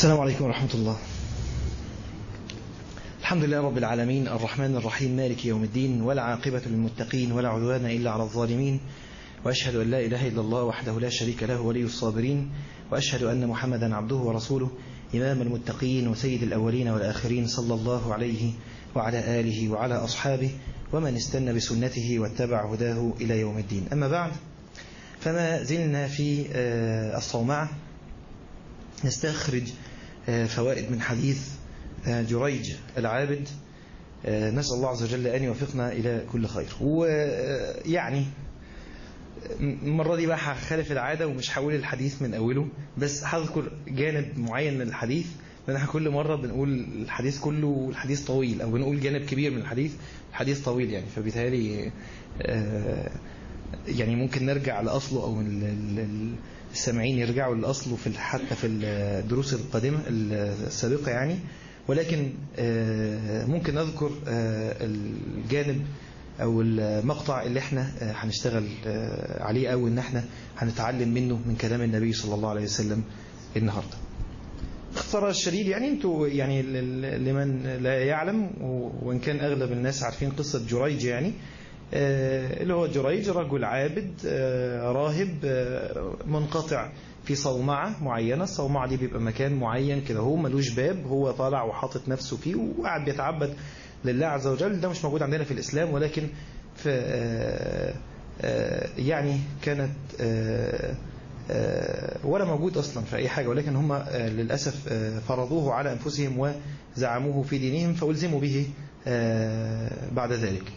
السلام عليكم ورحمة الله الحمد لله رب العالمين الرحمن الرحيم مالك يوم الدين ولا عاقبة للمتقين ولا عدوان إلا على الظالمين وأشهد أن لا إله إلا الله وحده لا شريك له ولي الصابرين وأشهد أن محمدا عبده ورسوله إمام المتقين وسيد الأولين والآخرين صلى الله عليه وعلى آله وعلى أصحابه ومن استنى بسنته واتبع هداه إلى يوم الدين أما بعد فما زلنا في الصومعة نستخرج فوائد من حديث جريج العابد نسأل الله عز وجل أن يوفقنا إلى كل خير ويعني المرة دي بقى هخالف العادة ومش هقول الحديث من أوله بس هذكر جانب معين من الحديث لأن احنا كل مرة بنقول الحديث كله والحديث طويل أو بنقول جانب كبير من الحديث الحديث طويل يعني فبالتالي يعني ممكن نرجع لأصله أو السامعين يرجعوا لأصله في حتى في الدروس القادمة السابقة يعني ولكن ممكن نذكر الجانب أو المقطع اللي احنا هنشتغل عليه أو إن احنا هنتعلم منه من كلام النبي صلى الله عليه وسلم النهاردة اختصار الشديد يعني انتوا يعني لمن لا يعلم وان كان اغلب الناس عارفين قصة جريج يعني اللي هو جريج رجل عابد راهب منقطع في صومعة معينة الصومعة دي بيبقى مكان معين كده هو ملوش باب هو طالع وحاطط نفسه فيه وقاعد بيتعبد لله عز وجل ده مش موجود عندنا في الإسلام ولكن في يعني كانت ولا موجود أصلا في أي حاجة ولكن هم للأسف فرضوه على أنفسهم وزعموه في دينهم فألزموا به بعد ذلك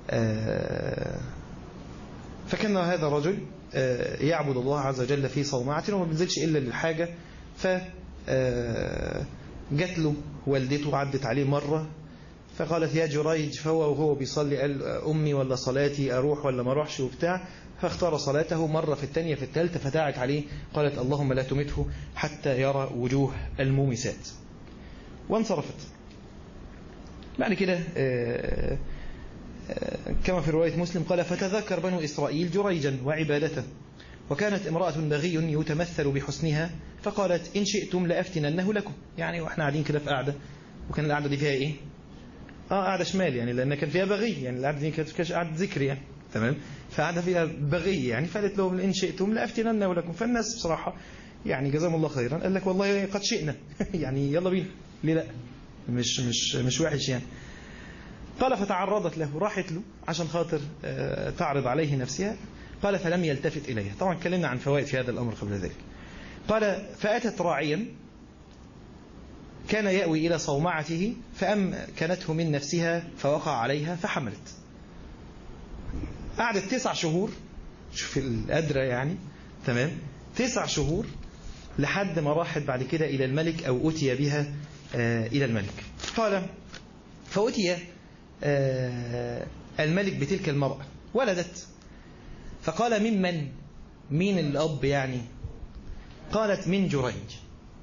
فكان هذا الرجل يعبد الله عز وجل في صومعة وما بينزلش إلا للحاجة ف جات له والدته عدت عليه مرة فقالت يا جريج فهو وهو بيصلي قال أمي ولا صلاتي أروح ولا ما أروحش وبتاع فاختار صلاته مرة في الثانية في الثالثة فدعت عليه قالت اللهم لا تمته حتى يرى وجوه المومسات وانصرفت بعد كده كما في رواية مسلم قال فتذكر بنو إسرائيل جريجا وعبادته وكانت امرأة بغي يتمثل بحسنها فقالت إن شئتم لأفتننه لكم يعني وإحنا قاعدين كده في قاعدة وكان القعدة دي فيها إيه آه قاعدة شمال يعني لأن كان فيها بغي يعني القعدة دي كانت قعدة ذكر يعني تمام فقعدة فيها بغي يعني فقالت لهم إن شئتم لأفتننه لكم فالناس بصراحة يعني جزاهم الله خيرا قال لك والله قد شئنا يعني يلا بينا ليه لا مش مش مش وحش يعني قال فتعرضت له راحت له عشان خاطر تعرض عليه نفسها قال فلم يلتفت إليها طبعا اتكلمنا عن فوائد في هذا الأمر قبل ذلك قال فأتت راعيا كان يأوي إلى صومعته فأمكنته من نفسها فوقع عليها فحملت قعدت تسع شهور شوف الأدرى يعني تمام تسع شهور لحد ما راحت بعد كده إلى الملك أو أتي بها إلى الملك قال فأتي الملك بتلك المرأة ولدت فقال ممن مين الأب يعني قالت من جريج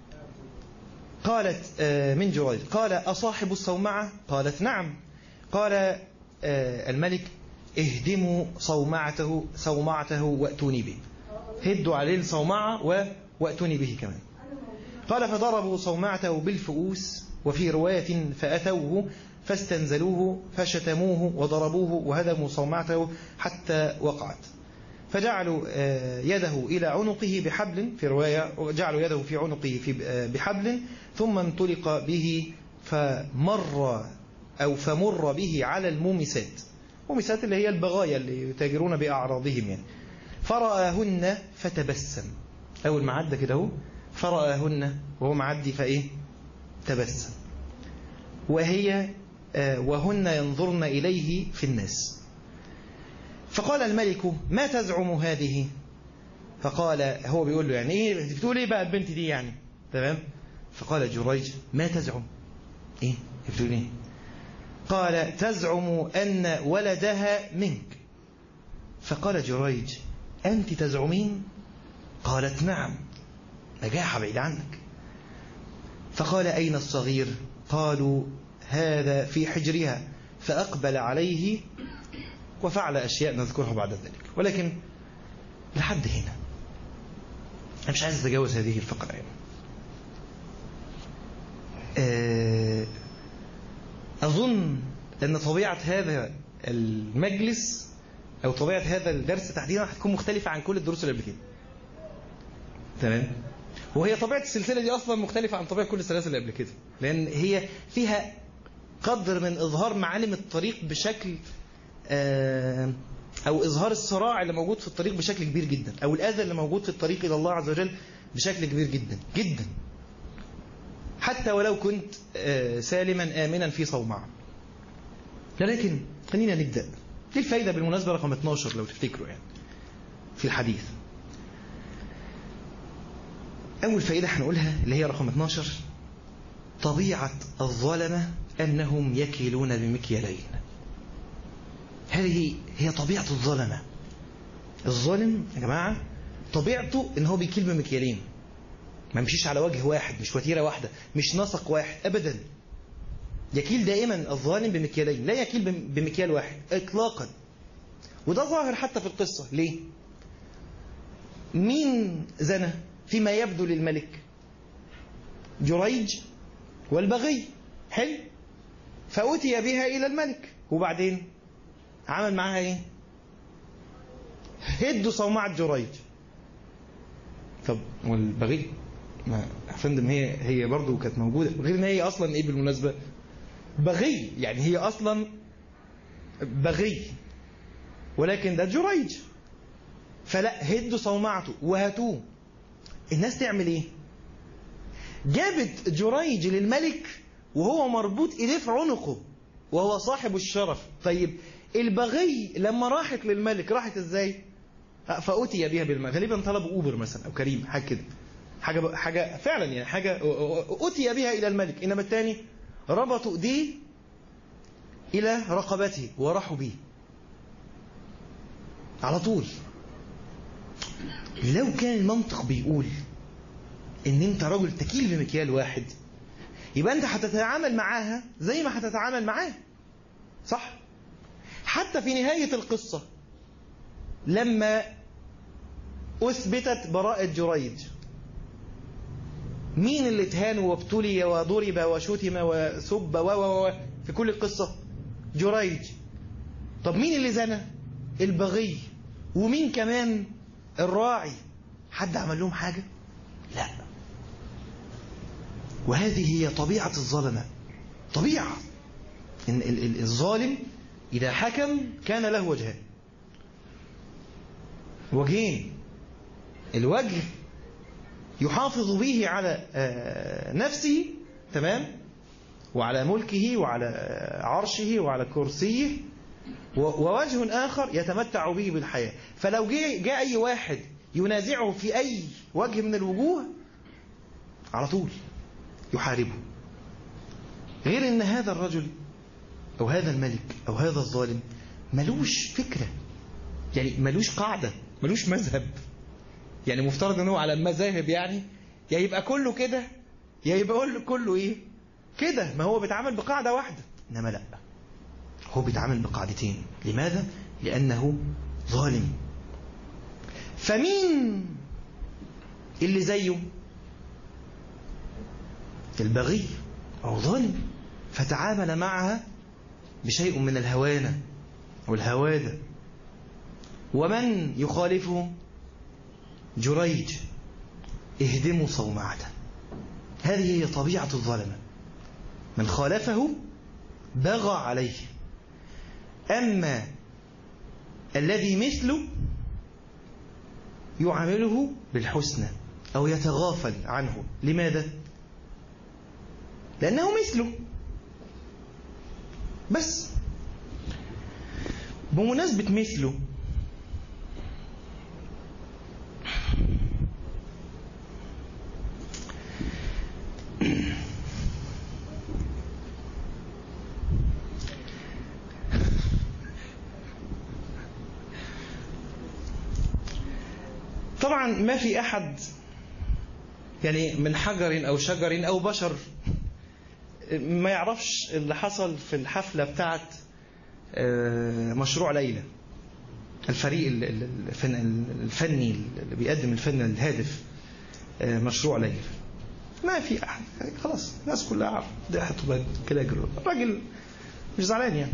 قالت من جريج قال أصاحب الصومعة قالت نعم قال الملك اهدموا صومعته صومعته واتوني به هدوا عليه الصومعة واتوني به كمان قال فضربوا صومعته بالفؤوس وفي رواية فأتوه فاستنزلوه فشتموه وضربوه وهدموا صومعته حتى وقعت فجعلوا يده إلى عنقه بحبل في رواية جعلوا يده في عنقه في بحبل ثم انطلق به فمر أو فمر به على المومسات المومسات اللي هي البغايا اللي يتاجرون بأعراضهم يعني فرآهن فتبسم أول ما عدى كده هو فرآهن وهو معدي فإيه تبسم وهي وهن ينظرن إليه في الناس فقال الملك ما تزعم هذه فقال هو بيقول له يعني ايه بتقول ايه بقى البنت دي يعني تمام فقال جريج ما تزعم ايه بتقول ايه قال تزعم أن ولدها منك فقال جريج أنت تزعمين قالت نعم نجاح بعيد عنك فقال أين الصغير قالوا هذا في حجرها فأقبل عليه وفعل أشياء نذكرها بعد ذلك ولكن لحد هنا أنا مش عايز أتجاوز هذه الفقرة يعني. آه، أظن أن طبيعة هذا المجلس أو طبيعة هذا الدرس تحديدا هتكون مختلفة عن كل الدروس اللي قبل كده تمام وهي طبيعة السلسلة دي أصلا مختلفة عن طبيعة كل السلاسل اللي قبل كده لأن هي فيها قدر من إظهار معالم الطريق بشكل آه، أو إظهار الصراع اللي موجود في الطريق بشكل كبير جدا أو الأذى اللي موجود في الطريق إلى الله عز وجل بشكل كبير جدا جدا حتى ولو كنت آه، سالما آمنا في صومعة لكن خلينا نبدأ دي الفايدة بالمناسبة رقم 12 لو تفتكروا يعني في الحديث أول فائدة هنقولها اللي هي رقم 12 طبيعة الظلمة أنهم يكيلون بمكيالين هذه هي طبيعة الظلمة الظالم يا جماعة طبيعته ان هو بيكيل بمكيالين ما يمشيش على وجه واحد مش وتيرة واحدة مش نسق واحد أبدا يكيل دائما الظالم بمكيالين لا يكيل بم- بمكيال واحد إطلاقا وده ظاهر حتى في القصة ليه مين زنى فيما يبدو للملك جريج والبغي حلو فأتي بها إلى الملك وبعدين عمل معاها إيه هدوا صومعة جريج طب والبغي ما يا فندم هي هي برضه كانت موجوده غير ان هي اصلا ايه بالمناسبه بغي يعني هي اصلا بغي ولكن ده جريج فلا هدوا صومعته وهاتوه الناس تعمل ايه جابت جريج للملك وهو مربوط ايديه في عنقه وهو صاحب الشرف طيب البغي لما راحت للملك راحت ازاي فأتي بها بالمال غالبا طلبوا أوبر مثلا أو كريم حاجة كده حاجة حاجة فعلا يعني حاجة أتي بها إلى الملك إنما الثاني ربطوا إيديه إلى رقبته وراحوا بيه على طول لو كان المنطق بيقول إن أنت رجل تكيل بمكيال واحد يبقى أنت هتتعامل معاها زي ما هتتعامل معاه صح حتى في نهاية القصة لما أثبتت براءة جريج مين اللي اتهان وابتلي وضرب وشتم وسب و و و في كل القصة جريج طب مين اللي زنى البغي ومين كمان الراعي حد عمل لهم حاجة لا وهذه هي طبيعة الظلمة طبيعة إن ال- ال- الظالم إذا حكم كان له وجهان وجهين الوجه يحافظ به على آه، نفسه تمام وعلى ملكه وعلى آه، عرشه وعلى كرسيه و- ووجه آخر يتمتع به بالحياة فلو جاء جاء أي واحد ينازعه في أي وجه من الوجوه على طول يحاربه غير أن هذا الرجل أو هذا الملك أو هذا الظالم ملوش فكرة يعني ملوش قاعدة ملوش مذهب يعني مفترض ان هو على المذاهب يعني يا يبقى كله كده يا يبقى كله- كله ايه كده ما هو بيتعامل بقاعدة واحدة انما لا هو بيتعامل بقاعدتين لماذا لانه ظالم فمين اللي زيه البغي او ظالم فتعامل معها بشيء من الهوانة والهوادة ومن يخالفه جريج اهدموا صومعته هذه هي طبيعة الظلمة من خالفه بغى عليه أما الذي مثله يعامله بالحسنى أو يتغافل عنه لماذا؟ لأنه مثله بس بمناسبة مثله طبعا ما في أحد يعني من حجر أو شجر أو بشر ما يعرفش اللي حصل في الحفلة بتاعت آه، مشروع ليلى الفريق ال- ال- الفن- الفني اللي بيقدم الفن الهادف آه، مشروع ليلى ما في احد خلاص الناس كلها عارفه ده هتبقى كده يجروا الراجل مش زعلان يعني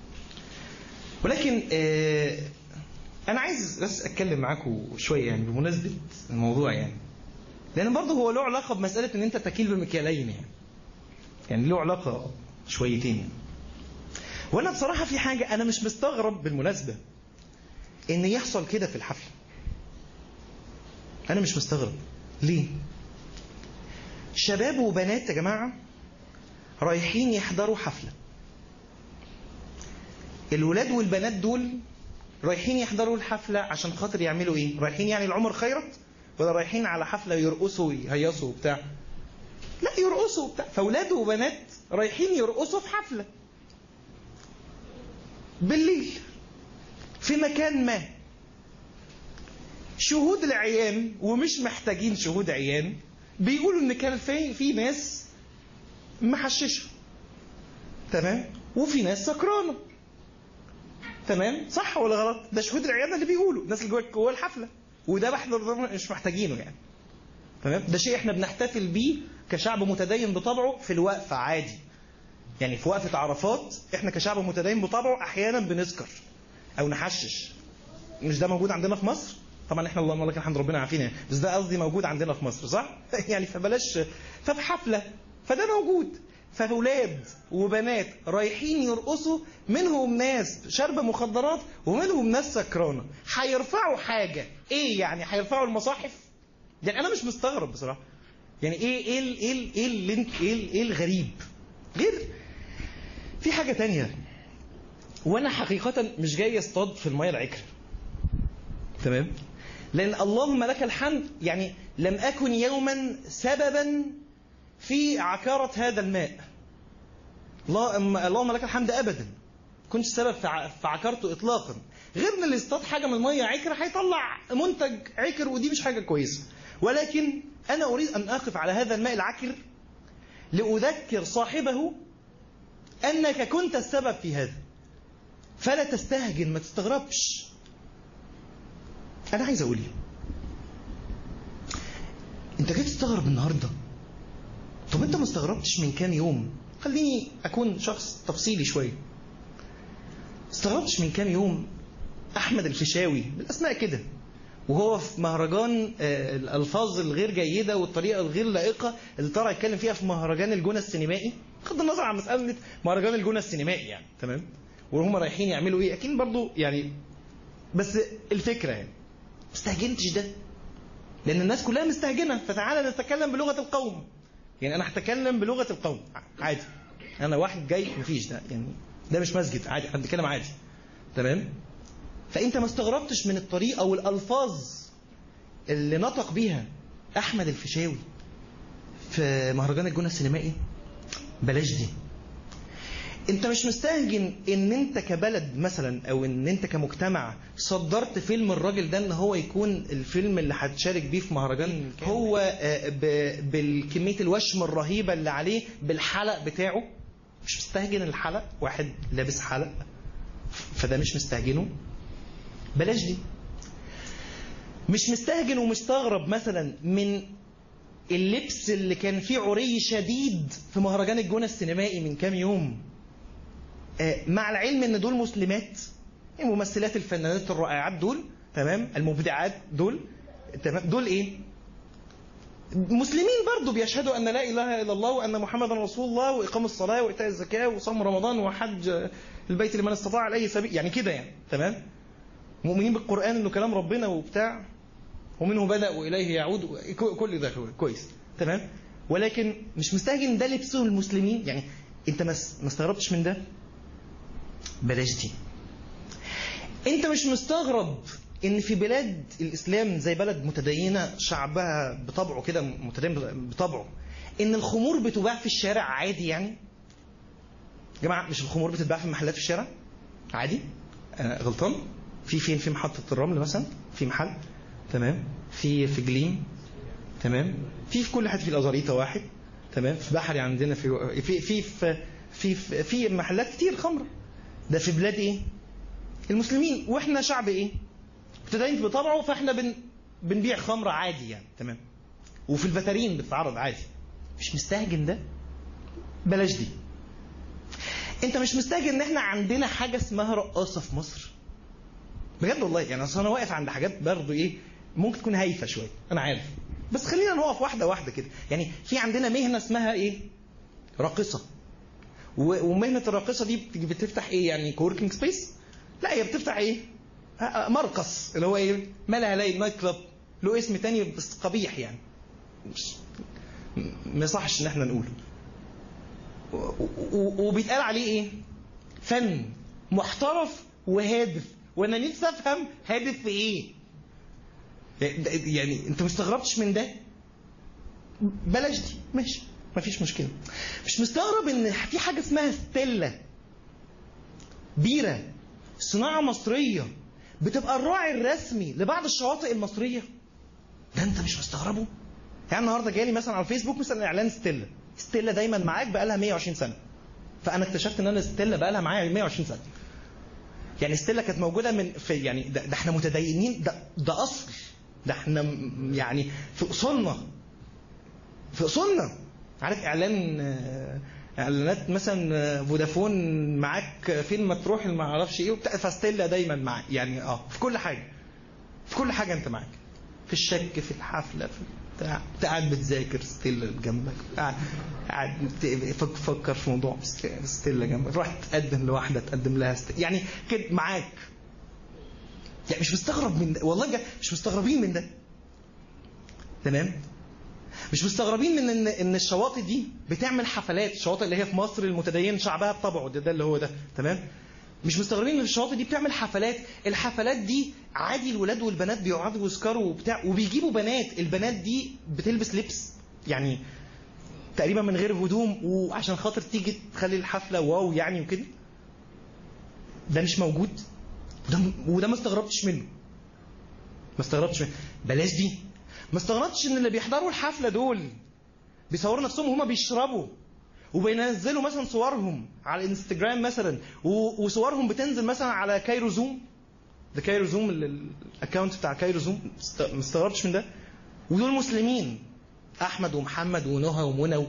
ولكن آه انا عايز بس اتكلم معاكم شويه يعني بمناسبه الموضوع يعني لان برضه هو له علاقه بمساله ان انت تكيل بمكيالين يعني يعني له علاقه شويتين يعني. وانا بصراحه في حاجه انا مش مستغرب بالمناسبه ان يحصل كده في الحفله انا مش مستغرب ليه شباب وبنات يا جماعه رايحين يحضروا حفله الولاد والبنات دول رايحين يحضروا الحفله عشان خاطر يعملوا ايه رايحين يعني العمر خيرت ولا رايحين على حفله يرقصوا ويهيصوا وبتاع لا يرقصوا وبتاع فاولاد وبنات رايحين يرقصوا في حفله بالليل في مكان ما شهود العيان ومش محتاجين شهود عيان بيقولوا ان كان في في ناس محششه تمام وفي ناس سكرانه تمام صح ولا غلط ده شهود العيان اللي بيقولوا الناس اللي جوه جوه الحفله وده احنا مش محتاجينه يعني تمام ده شيء احنا بنحتفل بيه كشعب متدين بطبعه في الوقفه عادي يعني في وقفه عرفات احنا كشعب متدين بطبعه احيانا بنسكر او نحشش مش ده موجود عندنا في مصر طبعا احنا اللهم لك الحمد ربنا عافينا بس ده قصدي موجود عندنا في مصر صح يعني فبلاش ففي حفله فده موجود فاولاد وبنات رايحين يرقصوا منهم ناس شاربه مخدرات ومنهم ناس سكرانه هيرفعوا حاجه ايه يعني هيرفعوا المصاحف يعني انا مش مستغرب بصراحه يعني ايه ايه ال- ايه ال- ايه اللي انت- ايه ال- ايه الغريب غير في حاجه تانية وانا حقيقه مش جاي اصطاد في الميه العكر تمام لان اللهم لك الحمد يعني لم اكن يوما سببا في عكاره هذا الماء اللهم اللهم لك الحمد ابدا كنت سبب في ع- في عكرته اطلاقا غير ان اللي يصطاد حاجه من الميه عكر هيطلع منتج عكر ودي مش حاجه كويسه ولكن انا اريد ان اقف على هذا الماء العكر لاذكر صاحبه انك كنت السبب في هذا فلا تستهجن ما تستغربش انا عايز اقول ايه انت جاي تستغرب النهارده طب انت ما استغربتش من كام يوم خليني اكون شخص تفصيلي شويه استغربتش من كام يوم احمد الفيشاوي بالاسماء كده وهو في مهرجان آه، الالفاظ الغير جيده والطريقه الغير لائقه اللي طلع يتكلم فيها في مهرجان الجونه السينمائي بغض النظر عن مساله مهرجان الجونه السينمائي يعني تمام وهم رايحين يعملوا ايه اكيد برضو يعني بس الفكره يعني ما استهجنتش ده لان الناس كلها مستهجنه فتعالى نتكلم بلغه القوم يعني انا هتكلم بلغه القوم عادي انا واحد جاي مفيش ده يعني ده مش مسجد عادي احنا بنتكلم عادي تمام فانت ما استغربتش من الطريقه والالفاظ اللي نطق بيها احمد الفيشاوي في مهرجان الجونه السينمائي بلاش دي انت مش مستهجن ان انت كبلد مثلا او ان انت كمجتمع صدرت فيلم الراجل ده ان هو يكون الفيلم اللي هتشارك بيه في مهرجان هو آه، ب- بالكميه الوشم الرهيبه اللي عليه بالحلق بتاعه مش مستهجن الحلق واحد لابس حلق فده مش مستهجنه بلاش دي مش مستهجن ومستغرب مثلا من اللبس اللي كان فيه عري شديد في مهرجان الجونه السينمائي من كام يوم آه، مع العلم ان دول مسلمات الممثلات الفنانات الرائعات دول تمام المبدعات دول تمام دول ايه مسلمين برضو بيشهدوا ان لا اله الا الله وان محمدا رسول الله واقام الصلاه وايتاء الزكاه وصوم رمضان وحج البيت لمن استطاع اليه سبيل يعني كده يعني تمام مؤمنين بالقران انه كلام ربنا وبتاع ومنه بدا واليه يعود ك- كل ده كويس تمام ولكن مش مستهجن ده لبسه المسلمين يعني انت ما ما استغربتش من ده بلاش دي انت مش مستغرب ان في بلاد الاسلام زي بلد متدينه شعبها بطبعه كده متدين بطبعه ان الخمور بتباع في الشارع عادي يعني يا جماعه مش الخمور بتتباع في محلات في الشارع عادي انا غلطان في فين في محطه الرمل مثلا في محل تمام في في جليم تمام في في كل حته في الازاريطه واحد تمام في بحري عندنا في في في في في, في, في محلات كتير خمر ده في بلاد ايه المسلمين واحنا شعب ايه متدين بطبعه فاحنا بن بنبيع خمر عادي يعني تمام وفي الفترين بتتعرض عادي مش مستهجن ده بلاش دي انت مش مستهجن ان احنا عندنا حاجه اسمها رقاصه في مصر بجد والله يعني اصل انا واقف عند حاجات برضه ايه ممكن تكون هايفه شويه انا عارف بس خلينا نقف واحده واحده كده يعني في عندنا مهنه اسمها ايه راقصه و- ومهنه الراقصه دي بت- بتفتح ايه يعني كوركينج سبيس لا هي بتفتح ايه آه، آه، مرقص اللي هو ايه مالها هلاقي نايت كلاب له اسم تاني بس قبيح يعني مش م- ما يصحش ان احنا نقوله و- و- وبيتقال عليه ايه فن محترف وهادف وانا نفسي افهم هادف في ايه يعني انت ما استغربتش من ده بلاش دي ماشي مفيش مشكله مش مستغرب ان في حاجه اسمها ستيلا بيره صناعه مصريه بتبقى الراعي الرسمي لبعض الشواطئ المصريه ده انت مش مستغربه يعني النهارده جالي مثلا على الفيسبوك مثلا اعلان ستيلا ستيلا دايما معاك بقالها 120 سنه فانا اكتشفت ان انا ستيلا بقالها معايا 120 سنه يعني ستيلا كانت موجوده من في يعني ده, ده احنا متدينين ده ده اصل ده احنا م- يعني في اصولنا في اصولنا عارف اعلان آه، اعلانات مثلا آه، فودافون معاك فين ما تروح ما اعرفش ايه وبتاع فستيلا دايما معاك يعني اه في كل حاجه في كل حاجه انت معاك في الشك في الحفله في بتاع انت قاعد بتذاكر ستيلا جنبك قاعد قاعد بت- فك- فكر في موضوع ست- ستيلا جنبك روح تقدم لواحده تقدم لها ستيلا يعني كده معاك يعني مش مستغرب من ده والله بجد مش مستغربين من ده تمام مش مستغربين من ان ان الشواطئ دي بتعمل حفلات الشواطئ اللي هي في مصر المتدين شعبها بطبعه ده, ده اللي هو ده تمام مش مستغربين ان الشواطئ دي بتعمل حفلات الحفلات دي عادي الولاد والبنات بيقعدوا يسكروا وبتاع وبيجيبوا بنات البنات دي بتلبس لبس يعني تقريبا من غير هدوم وعشان خاطر تيجي تخلي الحفله واو يعني وكده ده مش موجود ده وده ما استغربتش منه ما استغربتش منه بلاش دي ما استغربتش ان اللي بيحضروا الحفله دول بيصوروا نفسهم وهما بيشربوا وبينزلوا مثلا صورهم على الانستجرام مثلا و- وصورهم بتنزل مثلا على كايرو زوم ده كايرو زوم ال- ال- الاكونت بتاع كايرو زوم است- ما استغربتش من ده ودول مسلمين احمد ومحمد ونهى ومنى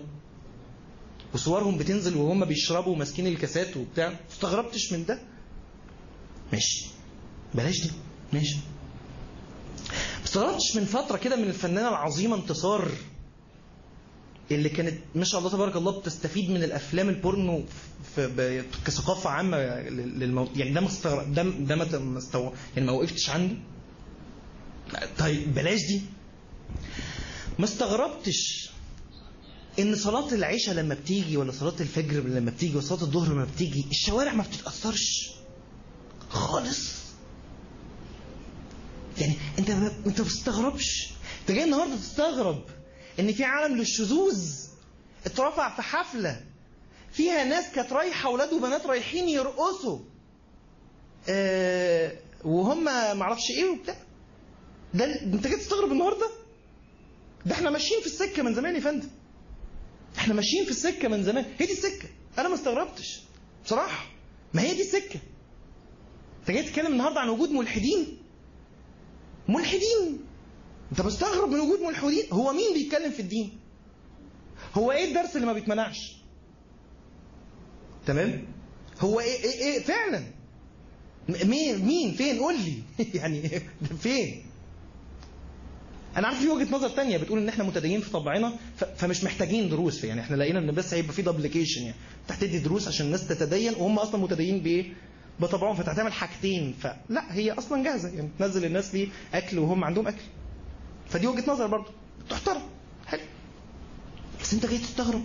وصورهم بتنزل وهم بيشربوا ماسكين الكاسات وبتاع ما استغربتش من ده ماشي بلاش دي ماشي ما استغربتش من فتره كده من الفنانه العظيمه انتصار اللي كانت ما شاء الله تبارك الله بتستفيد من الافلام البورنو في ب- كثقافه عامه للمو... يعني ده ما استغرب ده ده ما ما استو... يعني ما وقفتش عنده طيب بلاش دي ما استغربتش ان صلاه العشاء لما بتيجي ولا صلاه الفجر لما بتيجي ولا صلاه الظهر لما بتيجي الشوارع ما بتتاثرش خالص يعني انت ما انت ما بتستغربش انت جاي النهارده تستغرب ان في عالم للشذوذ اترفع في حفله فيها ناس كانت رايحه اولاد وبنات رايحين يرقصوا آه وهم ما اعرفش ايه وبتاع ده انت جاي تستغرب النهارده ده احنا ماشيين في السكه من زمان يا فندم احنا ماشيين في السكه من زمان هي دي السكه انا ما استغربتش بصراحه ما هي دي السكه انت جاي تتكلم النهارده عن وجود ملحدين ملحدين انت مستغرب من وجود ملحدين هو مين بيتكلم في الدين هو ايه الدرس اللي ما بيتمنعش تمام هو ايه ايه, إيه فعلا م- مين مين فين قول لي يعني ده فين انا عارف في وجهه نظر تانية بتقول ان احنا متدينين في طبعنا ف- فمش محتاجين دروس يعني احنا لقينا ان بس هيبقى في دبليكيشن يعني انت هتدي دروس عشان الناس تتدين وهم اصلا متدينين بايه بطبعهم فانت هتعمل حاجتين فلا هي اصلا جاهزه يعني تنزل الناس ليه اكل وهم عندهم اكل فدي وجهه نظر برضه تحترم حلو بس انت جاي تستغرب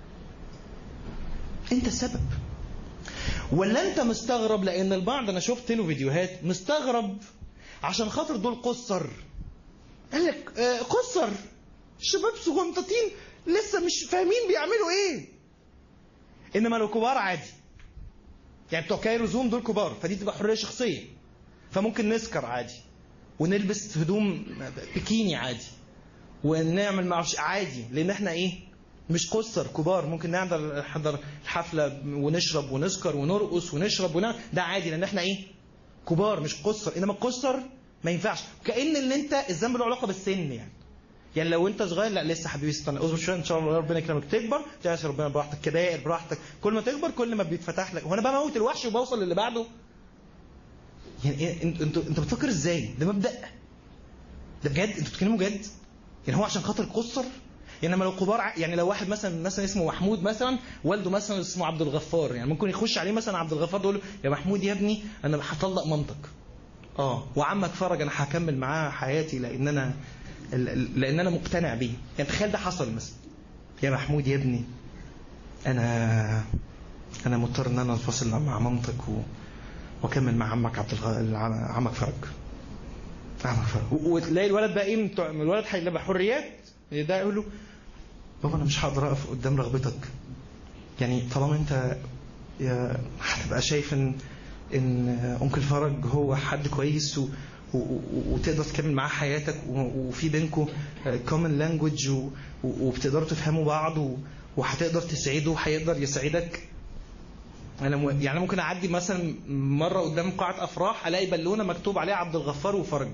انت السبب ولا انت مستغرب لان البعض انا شفت له فيديوهات مستغرب عشان خاطر دول قصر قال لك آه، قصر شباب صغنطتين لسه مش فاهمين بيعملوا ايه انما لو كبار عادي يعني بتوع كايرو زوم دول كبار فدي تبقى حريه شخصيه فممكن نسكر عادي ونلبس هدوم بيكيني عادي ونعمل معرفش عادي لان احنا ايه مش قصر كبار ممكن نحضر نحضر الحفله ونشرب ونسكر ونرقص ونشرب ونعمل ده عادي لان احنا ايه كبار مش قصر انما القصر ما ينفعش كأن اللي انت الذنب له علاقه بالسن يعني يعني لو انت صغير لا لسه حبيبي استنى اصبر شويه ان شاء الله ربنا يكرمك تكبر تعيش ربنا براحتك كبائر براحتك كل ما تكبر كل ما بيتفتح لك وانا بموت الوحش وبوصل للي بعده يعني إيه انت انت انت بتفكر ازاي ده مبدا ده بجد انتوا بتتكلموا جد يعني هو عشان خاطر قصر يعني لما لو كبار ع- يعني لو واحد مثلا مثلا اسمه محمود مثلا والده مثلا اسمه عبد الغفار يعني ممكن يخش عليه مثلا عبد الغفار يقول له يا محمود يا ابني انا هطلق مامتك اه وعمك فرج انا هكمل معاه حياتي لان انا ال- ال- لان انا مقتنع بيه يعني تخيل ده حصل مثلا يا محمود يا ابني انا انا مضطر ان انا انفصل مع مامتك و... واكمل مع عمك عبد الغ... العم- عمك فرج عمك فرج و- وتلاقي الولد بقى ايه من بتوع- من الولد هيبقى حريات ده يقول له بابا انا مش هقدر اقف قدام رغبتك يعني طالما انت يا- هتبقى شايف ان ان انكل فرج هو حد كويس و و- و- وتقدر تكمل معاه حياتك و- وفي بينكم كومن لانجوج وبتقدروا تفهموا بعض و- وهتقدر تسعده وهيقدر يسعدك انا م... يعني ممكن اعدي مثلا مره قدام قاعه افراح الاقي بالونه مكتوب عليها عبد الغفار وفرج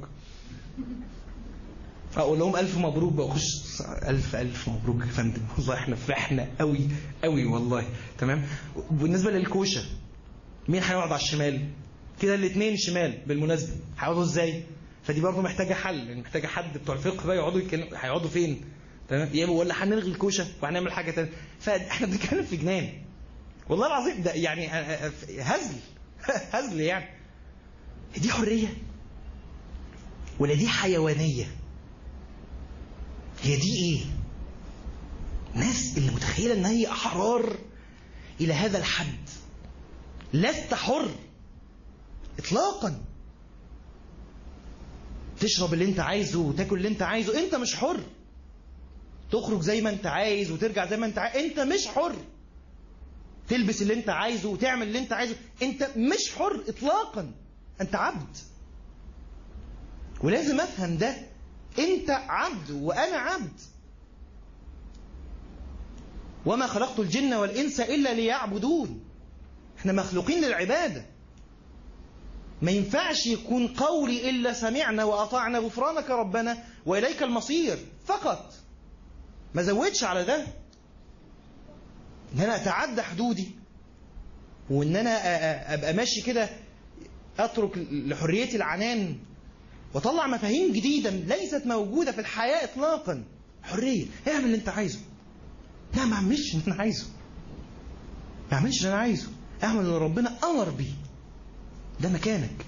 اقول لهم الف مبروك بقى اخش الف الف مبروك يا فندم والله احنا فرحنا قوي قوي والله تمام بالنسبه للكوشه مين هيقعد على الشمال كده الاثنين شمال بالمناسبه هيقعدوا ازاي فدي برضه محتاجه حل يعني محتاجه حد بتوع الفقه بقى يقعدوا يتكلموا هيقعدوا فين تمام يا ولا هنلغي الكوشه وهنعمل حاجه ثانيه فاحنا بنتكلم في جنان والله العظيم ده يعني هزل هزل يعني دي حريه ولا دي حيوانيه هي دي ايه ناس اللي متخيله ان هي احرار الى هذا الحد لست حر اطلاقا تشرب اللي انت عايزه وتاكل اللي انت عايزه انت مش حر تخرج زي ما انت عايز وترجع زي ما انت عايز انت مش حر تلبس اللي انت عايزه وتعمل اللي انت عايزه انت مش حر اطلاقا انت عبد ولازم افهم ده انت عبد وانا عبد وما خلقت الجن والانس الا ليعبدون احنا مخلوقين للعباده ما ينفعش يكون قولي الا سمعنا واطعنا غفرانك ربنا واليك المصير فقط ما زودش على ده ان انا اتعدى حدودي وان انا ابقى ماشي كده اترك لحريتي العنان واطلع مفاهيم جديده ليست موجوده في الحياه اطلاقا حريه اعمل اللي انت عايزه لا ما اعملش اللي انا عايزه ما اعملش اللي انا عايزه اعمل اللي ربنا امر بيه ده مكانك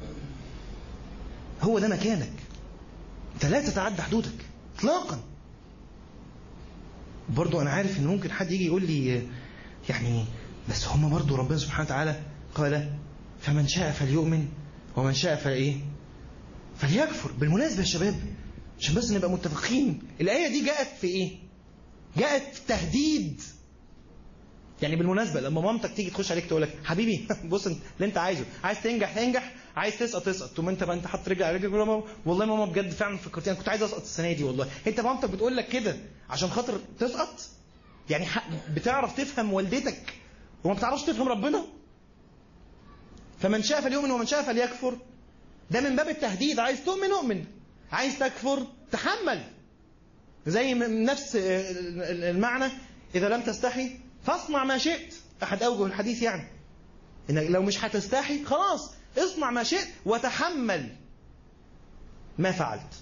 هو ده مكانك انت لا تتعدى حدودك اطلاقا برضو انا عارف ان ممكن حد يجي يقول لي يعني بس هم برضو ربنا سبحانه وتعالى قال فمن شاء فليؤمن ومن شاء فايه فليكفر بالمناسبة يا شباب عشان بس نبقى متفقين الآية دي جاءت في إيه؟ جاءت في تهديد يعني بالمناسبة لما مامتك تيجي تخش عليك تقول لك حبيبي بص اللي أنت عايزه عايز تنجح تنجح عايز تسقط تسقط تقوم أنت بقى أنت حاطط رجل على رجل تقول ماما والله ماما بجد فعلا فكرتني أنا كنت عايز أسقط السنة دي والله أنت مامتك بتقول لك كده عشان خاطر تسقط يعني بتعرف تفهم والدتك وما بتعرفش تفهم ربنا فمن شاء فليؤمن ومن شاء فليكفر ده من باب التهديد عايز تؤمن اؤمن عايز تكفر تحمل زي نفس المعنى إذا لم تستحي فاصنع ما شئت أحد أوجه الحديث يعني إنك لو مش هتستحي خلاص اصنع ما شئت وتحمل ما فعلت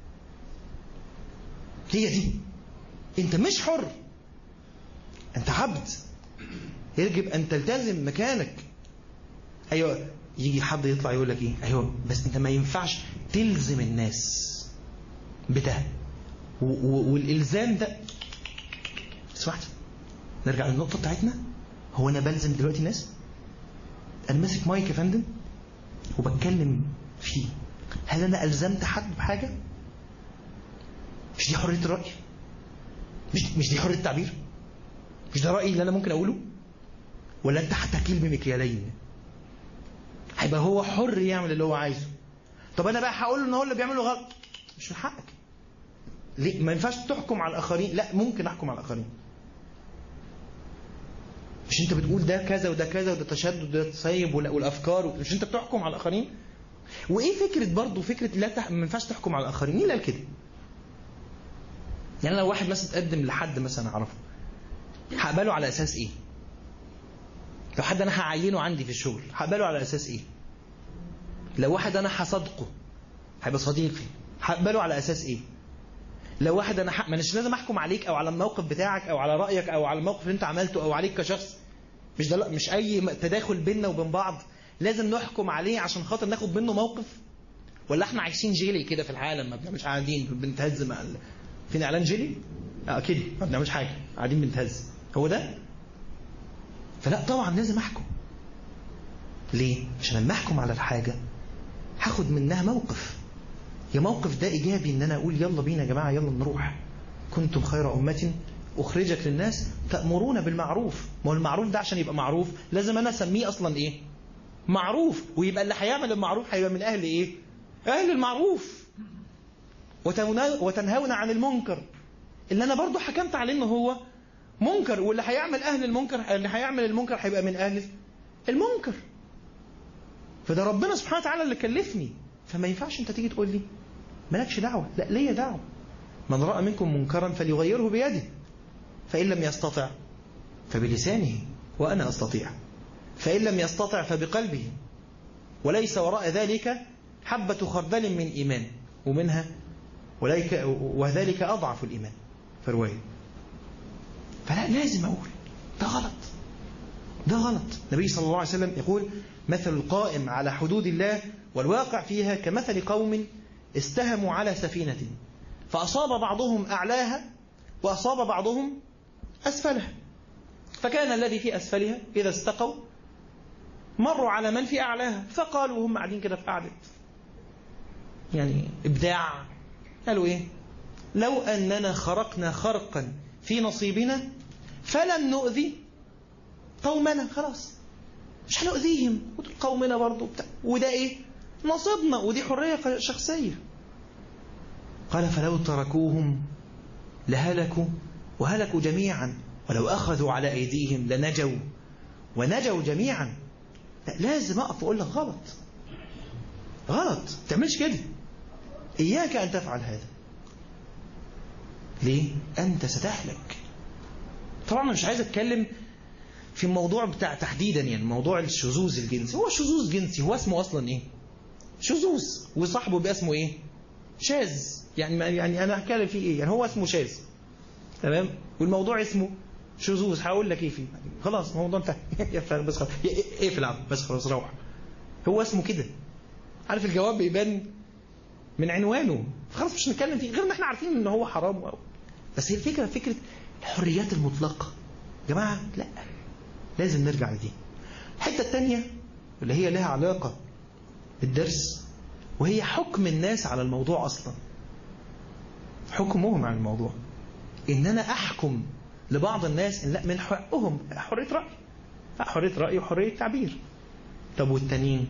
هي دي انت مش حر انت عبد يجب ان تلتزم مكانك ايوه يجي حد يطلع يقول لك ايه ايوه بس انت ما ينفعش تلزم الناس بده والالزام ده سمعت نرجع للنقطه بتاعتنا هو انا بلزم دلوقتي ناس انا ماسك مايك يا فندم وبتكلم فيه هل انا الزمت حد بحاجه مش دي حريه الراي مش مش دي حريه التعبير مش ده رايي اللي انا ممكن اقوله ولا انت هتكيل بمكيالين هيبقى هو حر يعمل اللي هو عايزه طب انا بقى هقول له ان هو اللي بيعمله غلط مش من حقك ليه ما ينفعش تحكم على الاخرين لا ممكن احكم على الاخرين مش انت بتقول ده كذا وده كذا وده تشدد وده تسيب والافكار مش انت بتحكم على الاخرين وايه فكره برضه فكره لا تح... ما ينفعش تحكم على الاخرين مين اللي قال كده يعني لو واحد مثلا تقدم لحد مثلا اعرفه هقبله على اساس ايه لو حد انا هعينه عندي في الشغل هقبله على اساس ايه لو واحد انا هصدقه هيبقى صديقي هقبله على اساس ايه لو واحد انا ح... مش لازم احكم عليك او على الموقف بتاعك او على رايك او على الموقف اللي انت عملته او عليك كشخص مش ده لا مش اي تداخل بيننا وبين بعض لازم نحكم عليه عشان خاطر ناخد منه موقف ولا احنا عايشين جيلي كده في العالم ما بنعملش قاعدين بنتهز مع ال... فين اعلان جيلي؟ اه كده ما بنعملش حاجه قاعدين بنتهز هو ده؟ فلا طبعا لازم احكم ليه؟ عشان لما احكم على الحاجه هاخد منها موقف يا موقف ده ايجابي ان انا اقول يلا بينا يا جماعه يلا نروح كنتم خير امه اخرجت للناس تامرون بالمعروف ما هو المعروف ده عشان يبقى معروف لازم انا اسميه اصلا ايه معروف ويبقى اللي هيعمل المعروف هيبقى من اهل ايه اهل المعروف وتنهون عن المنكر اللي انا برضو حكمت عليه ان هو منكر واللي هيعمل اهل المنكر اللي هيعمل المنكر هيبقى من اهل المنكر فده ربنا سبحانه وتعالى اللي كلفني فما ينفعش انت تيجي تقول لي مالكش دعوه لا ليا دعوه من راى منكم منكرا فليغيره بيده فان لم يستطع فبلسانه وانا استطيع فان لم يستطع فبقلبه وليس وراء ذلك حبة خردل من إيمان ومنها وليك وذلك أضعف الإيمان في رواية فلا لازم أقول ده غلط ده غلط النبي صلى الله عليه وسلم يقول مثل القائم على حدود الله والواقع فيها كمثل قوم استهموا على سفينة فأصاب بعضهم أعلاها وأصاب بعضهم أسفلها فكان الذي في أسفلها إذا استقوا مروا على من في أعلاها فقالوا وهم قاعدين كده في قعدة يعني إبداع قالوا إيه لو أننا خرقنا خرقا في نصيبنا فلم نؤذي قومنا خلاص مش هنؤذيهم ودول قومنا برضو بتاع. وده إيه نصيبنا ودي حرية شخصية قال فلو تركوهم لهلكوا وهلكوا جميعا ولو أخذوا على أيديهم لنجوا ونجوا جميعا لا لازم أقف وأقول لك غلط غلط تعملش كده إياك أن تفعل هذا ليه؟ أنت ستهلك طبعا أنا مش عايز أتكلم في الموضوع بتاع تحديدا يعني موضوع الشذوذ الجنسي هو شذوذ جنسي هو اسمه أصلا إيه؟ شذوذ وصاحبه بقى اسمه إيه؟ شاذ يعني يعني أنا هتكلم فيه إيه؟ يعني هو اسمه شاذ تمام؟ والموضوع اسمه شذوذ هقول لك ايه فيه خلاص الموضوع انتهى بس خلاص ايه في العب بس خلاص روح هو اسمه كده عارف الجواب بيبان من عنوانه خلاص مش نتكلم فيه غير ان احنا عارفين ان هو حرام أو. بس هي الفكره فكره الحريات المطلقه يا جماعه لا لازم نرجع لدي الحته الثانيه اللي هي لها علاقه بالدرس وهي حكم الناس على الموضوع اصلا حكمهم على الموضوع ان انا احكم لبعض الناس ان لا من حقهم حريه راي حريه راي وحريه تعبير طب والتانيين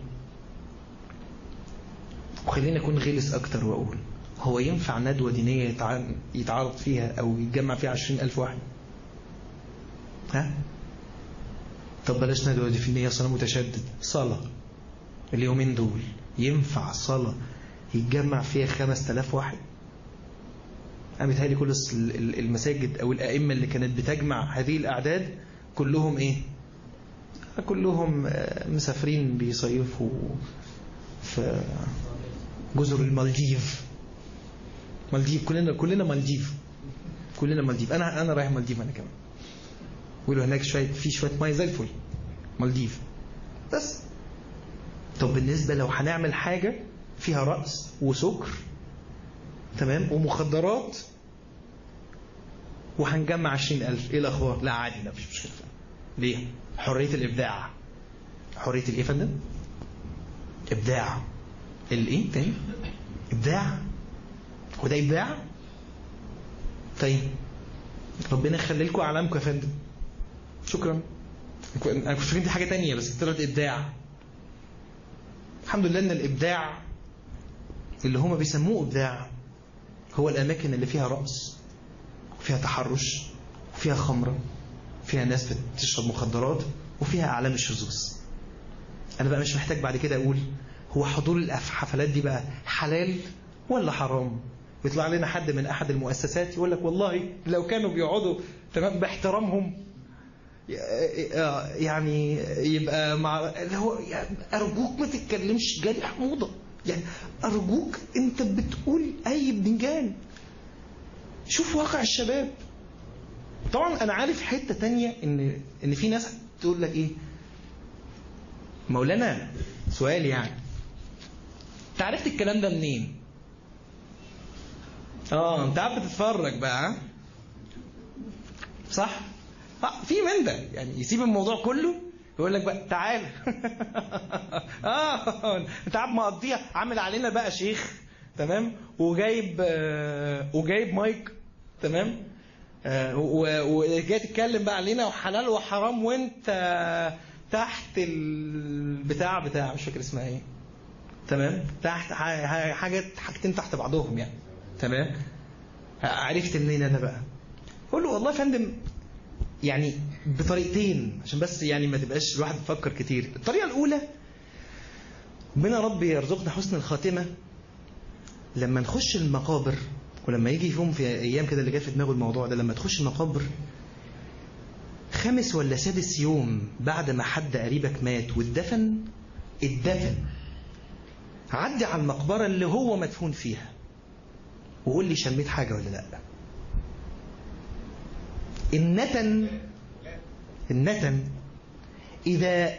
وخليني اكون غلس اكتر واقول هو ينفع ندوه دينيه يتعرض فيها او يتجمع فيها عشرين الف واحد ها طب بلاش ندوه دينيه صلاه متشدد صلاه اليومين دول ينفع صلاه يتجمع فيها خمس تلاف واحد أنا بيتهيألي كل المساجد أو الأئمة اللي كانت بتجمع هذه الأعداد كلهم إيه؟ كلهم مسافرين بيصيفوا في جزر المالديف مالديف كلنا كلنا مالديف كلنا مالديف أنا أنا رايح مالديف أنا كمان ويقولوا هناك شوية في شوية مية زي الفل مالديف بس طب بالنسبة لو هنعمل حاجة فيها رأس وسكر تمام ومخدرات وهنجمع عشرين ألف إيه الأخبار لا عادي لا مفيش مشكلة ليه حرية الإبداع حرية الإيه فندم إبداع الإيه تاني إبداع وده إبداع طيب ربنا يخلي لكم أعلامكم يا فندم شكرا أنا كنت فاكر دي حاجة تانية بس طلعت إبداع الحمد لله إن الإبداع اللي هما بيسموه إبداع هو الأماكن اللي فيها رقص وفيها تحرش وفيها خمرة فيها ناس بتشرب مخدرات وفيها أعلام الشذوذ أنا بقى مش محتاج بعد كده أقول هو حضور الحفلات دي بقى حلال ولا حرام ويطلع لنا حد من احد المؤسسات يقول لك والله لو كانوا بيقعدوا تمام باحترامهم يعني يبقى مع اللي هو يعني ارجوك ما تتكلمش جاري حموضه يعني ارجوك انت بتقول اي بنجان شوف واقع الشباب طبعا انا عارف حته تانية ان ان في ناس تقول لك ايه مولانا سؤال يعني انت عرفت الكلام ده منين اه انت قاعد بتتفرج بقى صح آه في من ده يعني يسيب الموضوع كله يقول لك بقى تعال اه انت قاعد مقضيها عامل علينا بقى شيخ تمام وجايب آه وجايب مايك تمام آه وجاي تتكلم بقى علينا وحلال وحرام وانت تحت البتاع بتاع مش فاكر اسمها ايه تمام تحت حاجه حاجتين تحت بعضهم يعني تمام عرفت منين انا بقى قول له والله يا فندم يعني بطريقتين عشان بس يعني ما تبقاش الواحد يفكر كتير الطريقه الاولى ربنا رب يرزقنا حسن الخاتمه لما نخش المقابر ولما يجي يوم في ايام كده اللي جاي في دماغه الموضوع ده لما تخش المقابر خامس ولا سادس يوم بعد ما حد قريبك مات واتدفن اتدفن عدي على المقبرة اللي هو مدفون فيها وقول لي شميت حاجة ولا لا النتن النتن إذا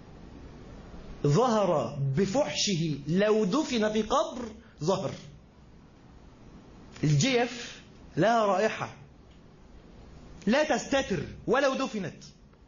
ظهر بفحشه لو دفن في قبر ظهر الجيف لها رائحة لا تستتر ولو دفنت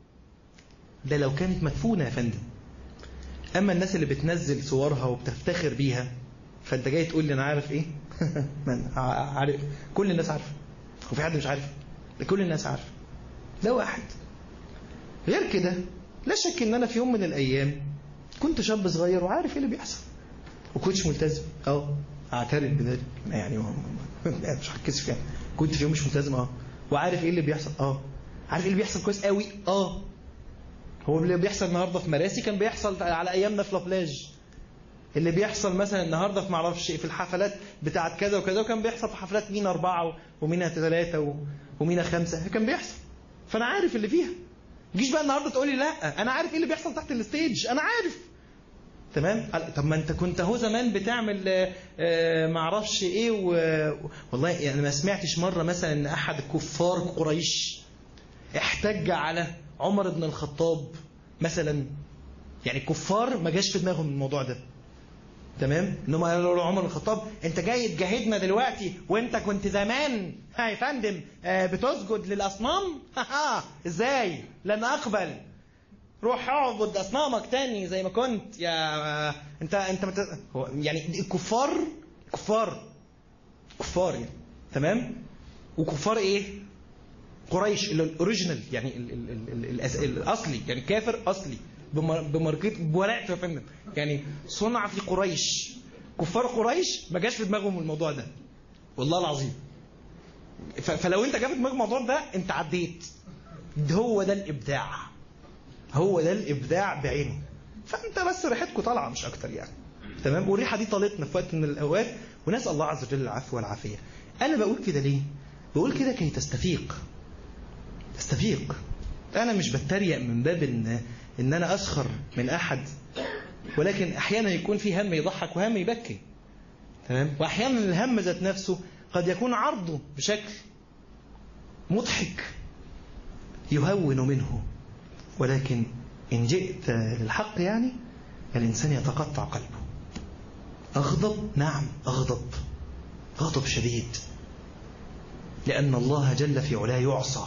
ده لو كانت مدفونة يا فندم أما الناس اللي بتنزل صورها وبتفتخر بيها فأنت جاي تقول لي أنا عارف إيه من عارف كل الناس عارفة وفي حد مش عارف كل الناس عارفة ده واحد غير كده لا شك ان انا في يوم من الايام كنت شاب صغير وعارف ايه اللي بيحصل وكنتش ملتزم اه اعترف بذلك يعني مش هركز فيها كنت في يوم مش ملتزم اه وعارف ايه اللي بيحصل اه عارف ايه اللي بيحصل كويس قوي اه هو اللي بيحصل النهارده في مراسي كان بيحصل على ايامنا في لابلاج اللي بيحصل مثلا النهارده في معرفش في الحفلات بتاعت كذا وكذا وكان بيحصل في حفلات مينا أربعة ومينا ثلاثة ومينا خمسة كان بيحصل فأنا عارف اللي فيها جيش بقى النهارده تقول لي لا أنا عارف إيه اللي بيحصل تحت الستيج أنا عارف تمام طب ما انت كنت اهو زمان بتعمل آه معرفش ايه و... والله يعني ما سمعتش مره مثلا ان احد كفار قريش احتج على عمر بن الخطاب مثلا يعني الكفار ما جاش في دماغهم الموضوع ده تمام انهم قالوا له عمر بن الخطاب انت جاي تجاهدنا دلوقتي وانت كنت زمان يا فندم آه بتسجد للاصنام ازاي لن اقبل روح اعبد اصنامك تاني زي ما كنت يا انت انت مت... هو يعني الكفار كفار كفار يعني تمام وكفار ايه قريش الاوريجينال يعني ال ال ال ال الاصلي يعني كافر اصلي بماركت بورقته يا فندم يعني صنع في قريش كفار قريش ما جاش في دماغهم الموضوع ده والله العظيم فلو انت جا في دماغك الموضوع ده انت عديت ده هو ده الابداع هو ده الابداع بعينه فانت بس ريحتكم طالعه مش اكتر يعني تمام والريحه دي طالتنا في وقت من الاوقات ونسال الله عز وجل العفو والعافيه انا بقول كده ليه بقول كده كي تستفيق تستفيق انا مش بتريق من باب ان ان انا اسخر من احد ولكن احيانا يكون في هم يضحك وهم يبكي تمام واحيانا الهم ذات نفسه قد يكون عرضه بشكل مضحك يهون منه ولكن إن جئت للحق يعني الإنسان يتقطع قلبه أغضب نعم أغضب غضب شديد لأن الله جل في علاه يعصى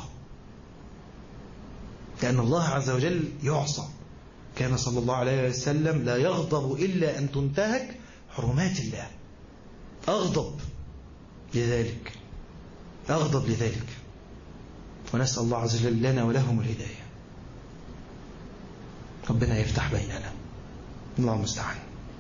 لأن الله عز وجل يعصى كان صلى الله عليه وسلم لا يغضب إلا أن تنتهك حرمات الله أغضب لذلك أغضب لذلك ونسأل الله عز وجل لنا ولهم الهداية ربنا يفتح بيننا الله المستعان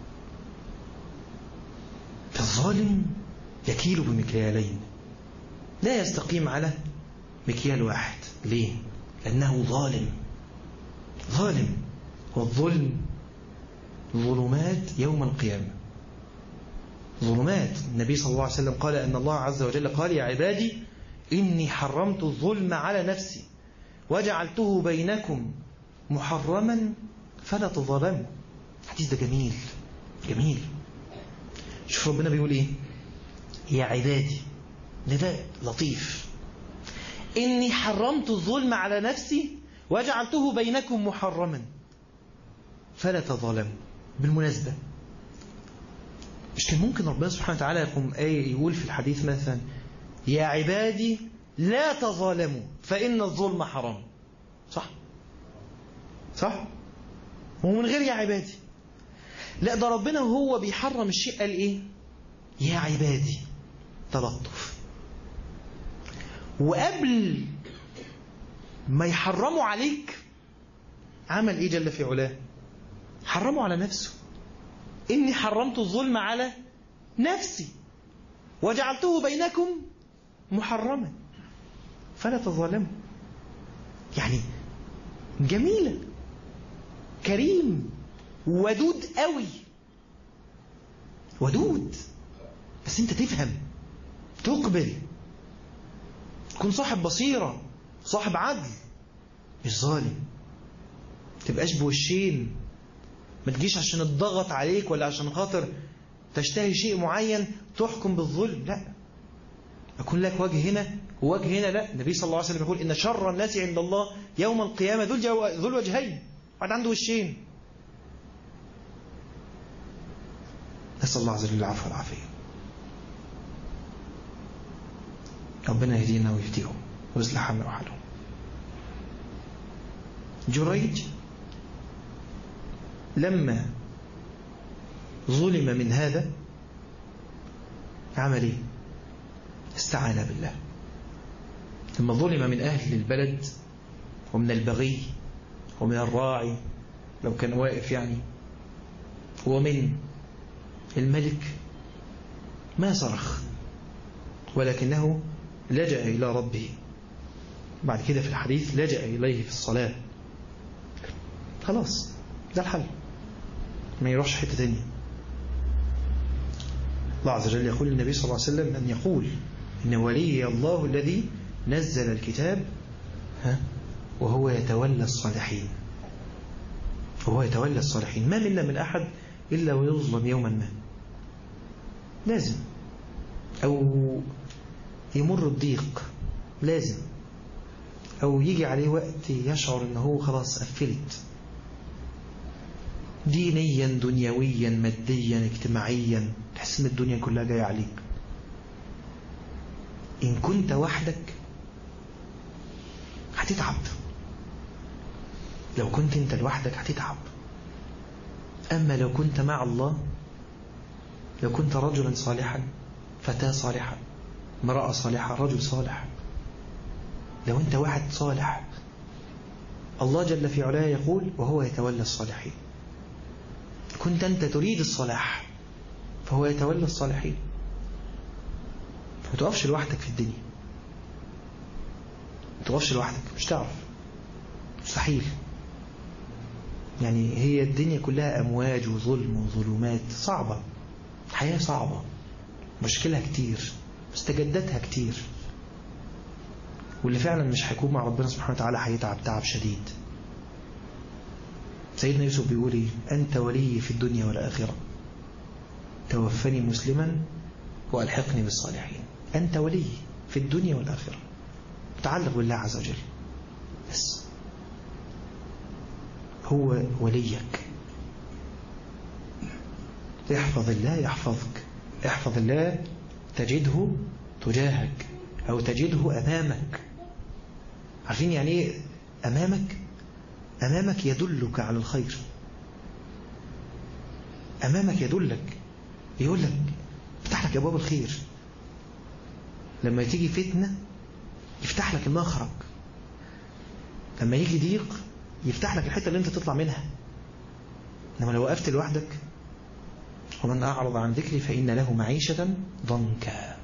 فالظالم يكيل بمكيالين لا يستقيم على مكيال واحد ليه لأنه ظالم ظالم والظلم ظلمات يوم القيامة ظلمات النبي صلى الله عليه وسلم قال أن الله عز وجل قال يا عبادي إني حرمت الظلم على نفسي وجعلته بينكم محرما فلا تظلموا الحديث ده جميل جميل شوف ربنا بيقول ايه يا عبادي نداء لطيف إني حرمت الظلم على نفسي وجعلته بينكم محرما فلا تظلموا بالمناسبة مش كان ممكن ربنا سبحانه وتعالى يقوم آية يقول في الحديث مثلا يا عبادي لا تظالموا فإن الظلم حرام صح صح ومن غير يا عبادي لا ده ربنا وهو بيحرم الشيء قال ايه يا عبادي تلطف وقبل ما يحرموا عليك عمل ايه جل في علاه حرموا على نفسه إني حرمت الظلم على نفسي وجعلته بينكم محرما فلا تظلموا يعني جميلة كريم ودود قوي ودود بس انت تفهم تقبل تكون صاحب بصيرة صاحب عدل مش ظالم تبقاش بوشين ما تجيش عشان الضغط عليك ولا عشان خاطر تشتهي شيء معين تحكم بالظلم لا يكون لك وجه هنا ووجه هنا لا النبي صلى الله عليه وسلم يقول إن شر الناس عند الله يوم القيامة ذو الجو... ذو الوجهين واحد عنده وشين نسأل الله عز وجل العفو والعافية ربنا يهدينا ويهديهم ويصلح حالنا وحالهم جريج لما ظلم من هذا عمل ايه استعان بالله لما ظلم من أهل البلد ومن البغي ومن الراعي لو كان واقف يعني ومن الملك ما صرخ ولكنه لجأ إلى ربه بعد كده في الحديث لجأ إليه في الصلاة خلاص ده الحل ما يروحش حتة تانية الله عز وجل يقول النبي صلى الله عليه وسلم أن يقول إن ولي الله الذي نزل الكتاب ها وهو يتولى الصالحين وهو يتولى الصالحين ما منا من أحد إلا ويظلم يوما ما لازم أو يمر الضيق لازم أو يجي عليه وقت يشعر أنه هو خلاص قفلت دينيا دنيويا ماديا اجتماعيا تحس ان الدنيا كلها جايه عليك ان كنت وحدك هتتعب لو كنت انت لوحدك هتتعب اما لو كنت مع الله لو كنت رجلا صالحا فتاة صالحة امرأة صالحة رجل صالح لو انت واحد صالح الله جل في علاه يقول وهو يتولى الصالحين كنت أنت تريد الصلاح فهو يتولى الصالحين فما تقفش لوحدك في الدنيا ما تقفش لوحدك مش تعرف مستحيل يعني هي الدنيا كلها أمواج وظلم وظلمات صعبة الحياة صعبة مشكلها كتير مستجداتها كتير واللي فعلا مش هيكون مع ربنا سبحانه وتعالى هيتعب تعب شديد سيدنا يوسف بيقول ايه أنت ولي في الدنيا والآخرة توفني مسلما وألحقني بالصالحين أنت ولي في الدنيا والآخرة متعلق بالله عز وجل بس هو وليك احفظ الله يحفظك احفظ الله تجده تجاهك أو تجده أمامك عارفين يعني ايه أمامك أمامك يدلك على الخير أمامك يدلك يقول لك يفتح لك أبواب الخير لما تيجي فتنة يفتح لك المخرج لما يجي ضيق يفتح لك الحتة اللي انت تطلع منها لما لو وقفت لوحدك ومن أعرض عن ذكري فإن له معيشة ضنكا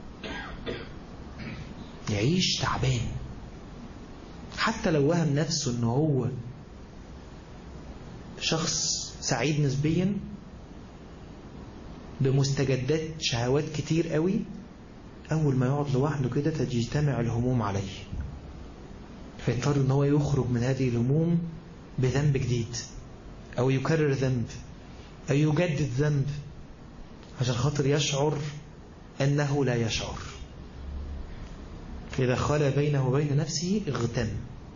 يعيش تعبان حتى لو وهم نفسه ان هو شخص سعيد نسبيا بمستجدات شهوات كتير قوي أول ما يقعد لوحده كده تجتمع الهموم عليه فيضطر ان هو يخرج من هذه الهموم بذنب جديد أو يكرر ذنب أو يجدد ذنب عشان خاطر يشعر أنه لا يشعر إذا خلى بينه وبين نفسه اغتم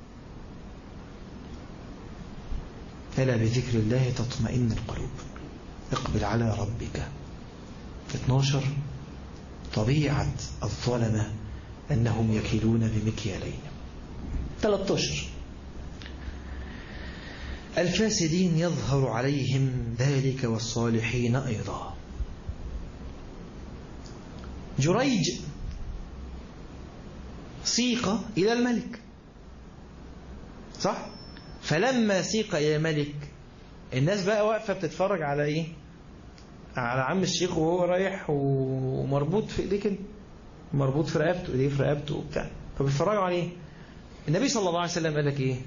ألا بذكر الله تطمئن القلوب اقبل على ربك 12 طبيعة الظلمة أنهم يكيلون بمكيالين 13 الفاسدين يظهر عليهم ذلك والصالحين أيضا جريج سيق إلى الملك صح؟ فلما سيق إلى الملك الناس بقى واقفة بتتفرج على إيه؟ على عم الشيخ وهو رايح ومربوط في إيديه كده مربوط في رقبته إيديه في رقبته وبتاع فبيتفرجوا عليه النبي صلى الله عليه وسلم قال لك إيه؟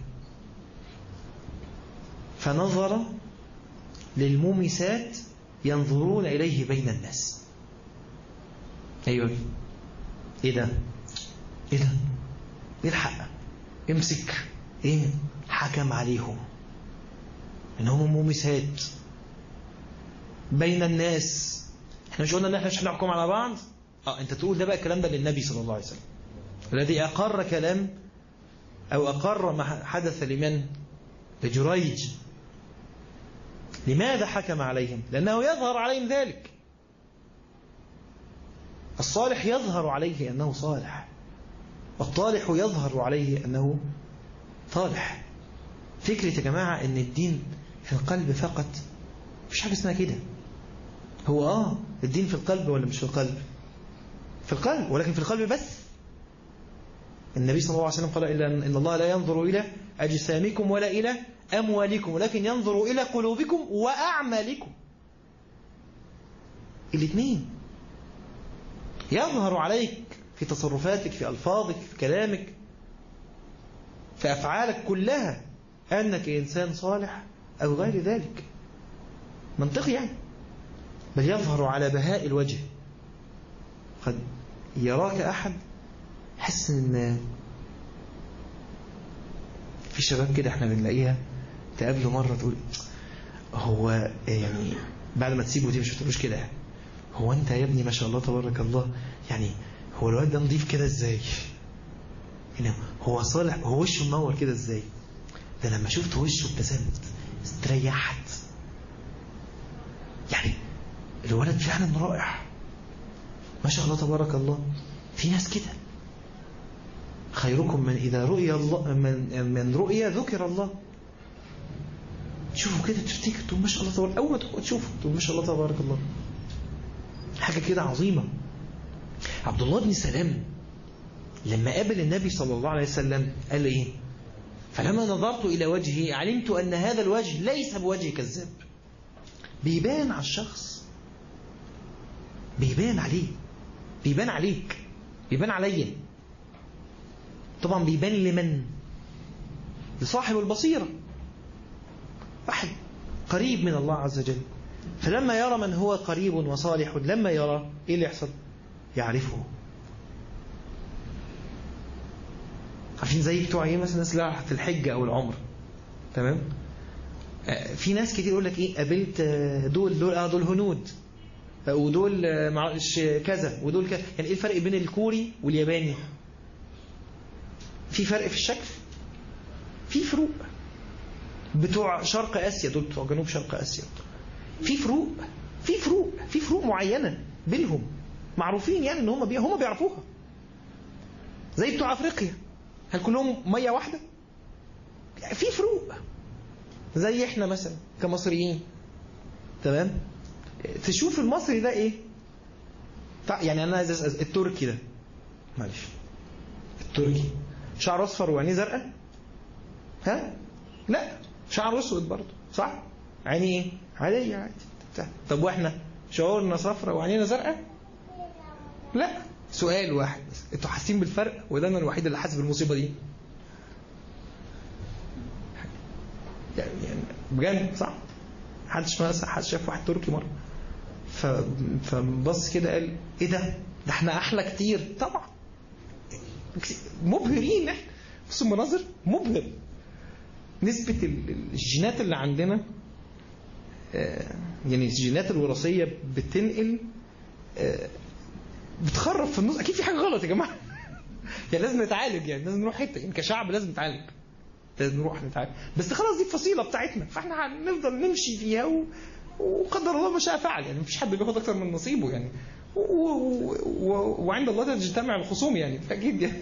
فنظر للمومسات ينظرون إليه بين الناس أيوة إيه ده إيه ده الحق امسك إيه حكم عليهم إنهم مومسات بين الناس احنا مش قلنا ان احنا مش هنحكم على بعض اه انت تقول ده بقى الكلام ده للنبي صلى الله عليه وسلم الذي اقر كلام او اقر ما حدث لمن لجريج لماذا حكم عليهم لأنه يظهر عليهم ذلك الصالح يظهر عليه أنه صالح والطالح يظهر عليه أنه طالح فكرة يا جماعة أن الدين في القلب فقط مش حاجة اسمها كده هو آه الدين في القلب ولا مش في القلب في القلب ولكن في القلب بس النبي صلى الله عليه وسلم قال إلا إن الله لا ينظر إلى أجسامكم ولا إلى أموالكم ولكن ينظر إلى قلوبكم وأعمالكم الاثنين يظهر عليك في تصرفاتك في ألفاظك في كلامك في أفعالك كلها أنك إنسان صالح أو غير ذلك منطقي يعني بل يظهر على بهاء الوجه قد يراك أحد حس ان في شباب كده احنا بنلاقيها تقابله مرة تقول هو يعني بعد ما تسيبه دي مش بتقولوش كده هو انت يا ابني ما شاء الله تبارك الله يعني هو الواد ده نضيف كده ازاي يعني هو صالح هو وشه منور كده ازاي ده لما شفت وشه ابتسمت استريحت يعني الولد فعلا رائع ما شاء الله تبارك الله في ناس كده خيركم من إذا رؤي الله من من رؤيا ذكر الله تشوفوا كده تفتكر تقول ما شاء الله تبارك أول ما تشوفوا تقول ما شاء الله تبارك الله حاجة كده عظيمة عبد الله بن سلام لما قابل النبي صلى الله عليه وسلم قال إيه فلما نظرت إلى وجهه علمت أن هذا الوجه ليس بوجه كذاب بيبان على الشخص بيبان عليه بيبان عليك بيبان عليا طبعا بيبان لمن لصاحب البصيرة واحد قريب من الله عز وجل فلما يرى من هو قريب وصالح لما يرى ايه اللي يحصل يعرفه عارفين زي بتوع ايه مثلا الناس اللي راحت الحج او العمر تمام في ناس كتير يقول لك ايه قابلت دول دول اه دول هنود ودول معرفش كذا ودول كذا يعني ايه الفرق بين الكوري والياباني في فرق في الشكل في فروق بتوع شرق اسيا دول بتوع جنوب شرق اسيا في فروق في فروق في فروق معينه بينهم معروفين يعني ان هم بي... هم بيعرفوها زي بتوع افريقيا هل كلهم ميه واحده في فروق زي احنا مثلا كمصريين تمام تشوف المصري ده ايه يعني انا عايز اسال التركي ده معلش التركي شعر اصفر وعينيه زرقاء ها لا شعر اسود برضه صح عيني ايه عاديه عادي طب واحنا شعورنا صفرة وعينينا زرقاء لا سؤال واحد بس انتوا حاسين بالفرق وده انا الوحيد اللي حاسس بالمصيبه دي يعني يعني بجد صح محدش مثلا حد شاف واحد تركي مره ف... فبص كده قال ايه ده ده احنا احلى كتير طبعا مبهرين احنا بص المناظر مبهر نسبة ال- الجينات اللي عندنا آه، يعني الجينات الوراثية بتنقل آه، بتخرب في النص اكيد في حاجة غلط يا جماعة يعني لازم نتعالج يعني لازم نروح حتة يعني كشعب لازم نتعالج لازم نروح نتعالج بس خلاص دي الفصيلة بتاعتنا فاحنا هنفضل نمشي فيها و... وقدر الله ما شاء فعل يعني مفيش حد بياخد اكتر من نصيبه يعني و... و... و... وعند الله تجتمع الخصوم يعني فاكيد يعني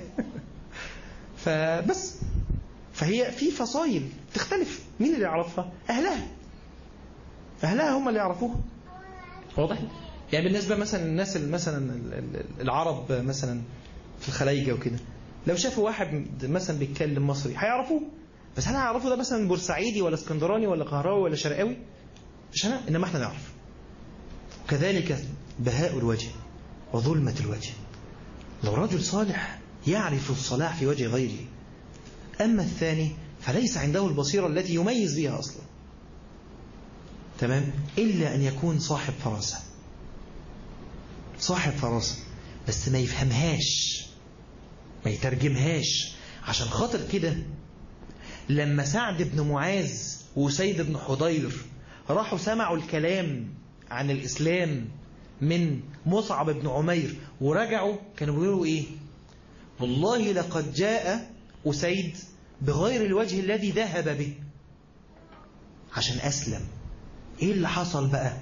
فبس فهي في فصائل تختلف مين اللي يعرفها اهلها اهلها هم اللي يعرفوها واضح يعني بالنسبه مثلا الناس اللي مثلا ال- ال- العرب مثلا في الخلايجه وكده لو شافوا واحد مثلا بيتكلم مصري هيعرفوه بس هل هيعرفوا ده مثلا بورسعيدي ولا اسكندراني ولا قهراوي ولا شرقاوي مش انا انما احنا نعرف كذلك بهاء الوجه وظلمة الوجه لو رجل صالح يعرف الصلاح في وجه غيره أما الثاني فليس عنده البصيرة التي يميز بها أصلا تمام إلا أن يكون صاحب فراسة صاحب فراسة بس ما يفهمهاش ما يترجمهاش عشان خاطر كده لما سعد بن معاذ وسيد بن حضير راحوا سمعوا الكلام عن الإسلام من مصعب بن عمير ورجعوا كانوا بيقولوا إيه والله لقد جاء أسيد بغير الوجه الذي ذهب به عشان أسلم إيه اللي حصل بقى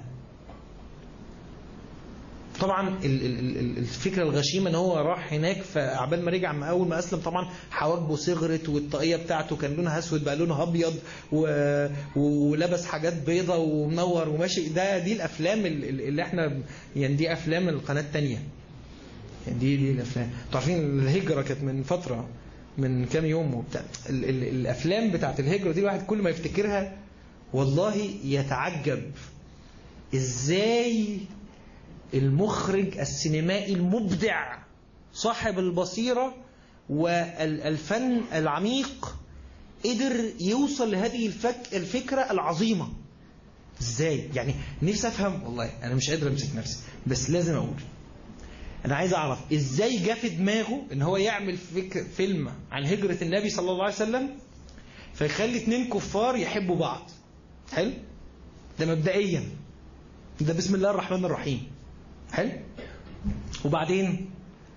طبعا ال- ال- ال- الفكره الغشيمه ان هو راح هناك فعبال ما رجع ما اول ما اسلم طبعا حواجبه صغرت والطاقيه بتاعته كان لونها اسود بقى لونها ابيض و... ولبس حاجات بيضة ومنور وماشي ده دي الافلام ال- ال- اللي احنا يعني دي افلام القناه الثانيه يعني دي دي الافلام انتوا عارفين الهجره كانت من فتره من كام يوم وبتاع ال ال الافلام بتاعت الهجره دي الواحد كل ما يفتكرها والله يتعجب ازاي المخرج السينمائي المبدع صاحب البصيرة والفن العميق قدر يوصل لهذه الفك الفكرة العظيمة ازاي يعني نفسي افهم والله انا مش قادر امسك نفسي بس لازم اقول انا عايز اعرف ازاي جه في دماغه ان هو يعمل فك فيلم عن هجرة النبي صلى الله عليه وسلم فيخلي اتنين كفار يحبوا بعض حلو ده مبدئيا ده بسم الله الرحمن الرحيم حلو وبعدين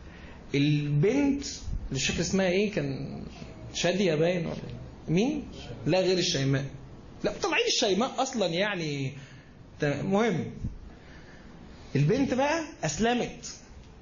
البنت اللي مش فاكر اسمها ايه كان شادية باين ولا إيه؟ مين لا غير الشيماء لا طلعين الشيماء اصلا يعني تمام. مهم البنت بقى اسلمت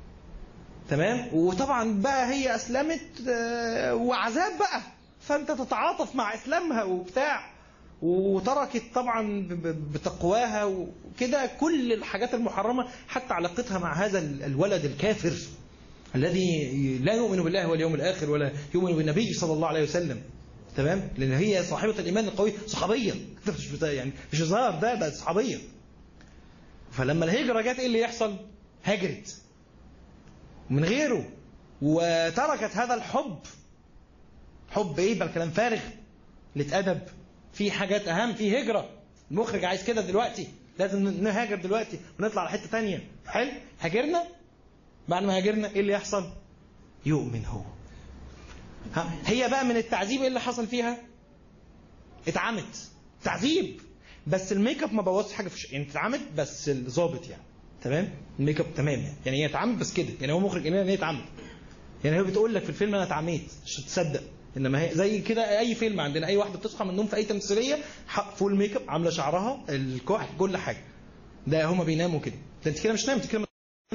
تمام وطبعا بقى هي اسلمت آه، وعذاب بقى فانت تتعاطف مع اسلامها وبتاع وتركت طبعا ب- ب- بتقواها وكده كل الحاجات المحرمة حتى علاقتها مع هذا ال- الولد الكافر الذي لا يؤمن بالله واليوم الآخر ولا يؤمن بالنبي صلى الله عليه وسلم تمام لأن هي صاحبة الإيمان القوي صحابية ده مش بتاع يعني مش هزار ده ده صحابية فلما الهجرة جت إيه اللي يحصل هجرت من غيره وتركت هذا الحب حب ايه بقى كلام فارغ قلة ادب في حاجات اهم في هجرة المخرج عايز كده دلوقتي لازم نهاجر دلوقتي ونطلع على حتة تانية حلو هاجرنا بعد ما هاجرنا ايه اللي يحصل يؤمن هو ها هي بقى من التعذيب ايه اللي حصل فيها اتعمت تعذيب بس الميك اب ما بوظش حاجه في الش... يعني اتعمت بس الظابط يعني تمام الميك اب تمام يعني يعني هي اتعمت بس كده يعني هو مخرج ان هي اتعمت يعني هو بتقول لك في الفيلم انا اتعميت مش تصدق انما هي زي كده اي فيلم عندنا اي واحده بتصحى من النوم في اي تمثيليه حق فول ميك اب عامله شعرها الكحل كل حاجه ده هما بيناموا كده ده انت كده مش نايم انت كده مش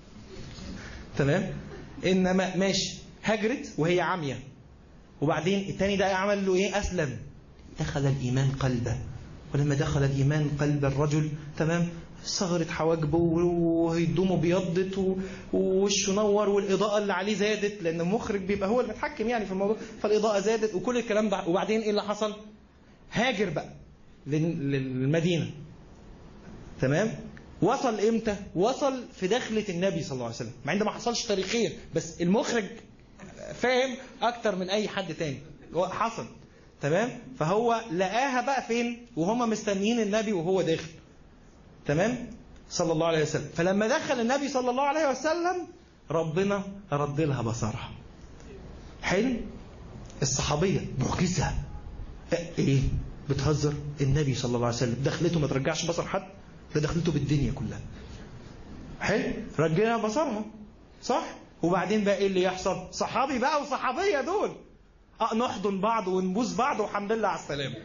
تمام انما ماشي هجرت وهي عاميه وبعدين التاني ده عمل له ايه اسلم دخل الايمان قلبه ولما دخل الايمان قلب الرجل تمام صغرت حواجبه وهدومه بيضت و- ووشه نور والاضاءه اللي عليه زادت لان المخرج بيبقى هو المتحكم يعني في الموضوع فالاضاءه زادت وكل الكلام ده وبعدين ايه اللي حصل؟ هاجر بقى لل- للمدينه تمام؟ وصل امتى؟ وصل في دخلة النبي صلى الله عليه وسلم مع ان ده ما حصلش تاريخيا بس المخرج فاهم اكتر من اي حد تاني هو حصل تمام فهو لقاها بقى فين وهم مستنيين النبي وهو داخل تمام صلى الله عليه وسلم فلما دخل النبي صلى الله عليه وسلم ربنا رد لها بصرها حلو الصحابية معجزة ايه بتهزر النبي صلى الله عليه وسلم دخلته ما ترجعش بصر حد ده دخلته بالدنيا كلها حلو رجعنا بصرها صح وبعدين بقى ايه اللي يحصل صحابي بقى وصحابيه دول اه نحضن بعض ونبوس بعض والحمد لله على السلامه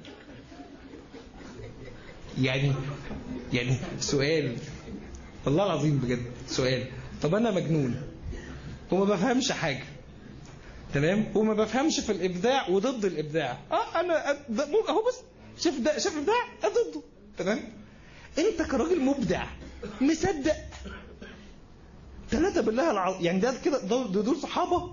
يعني يعني سؤال والله العظيم بجد سؤال طب انا مجنون وما بفهمش حاجه تمام وما بفهمش في الابداع وضد الابداع اه انا اهو بس شوف ده شوف ابداع ضده تمام انت كراجل مبدع مصدق ثلاثة بالله العظيم يعني ده كده دول, دول صحابة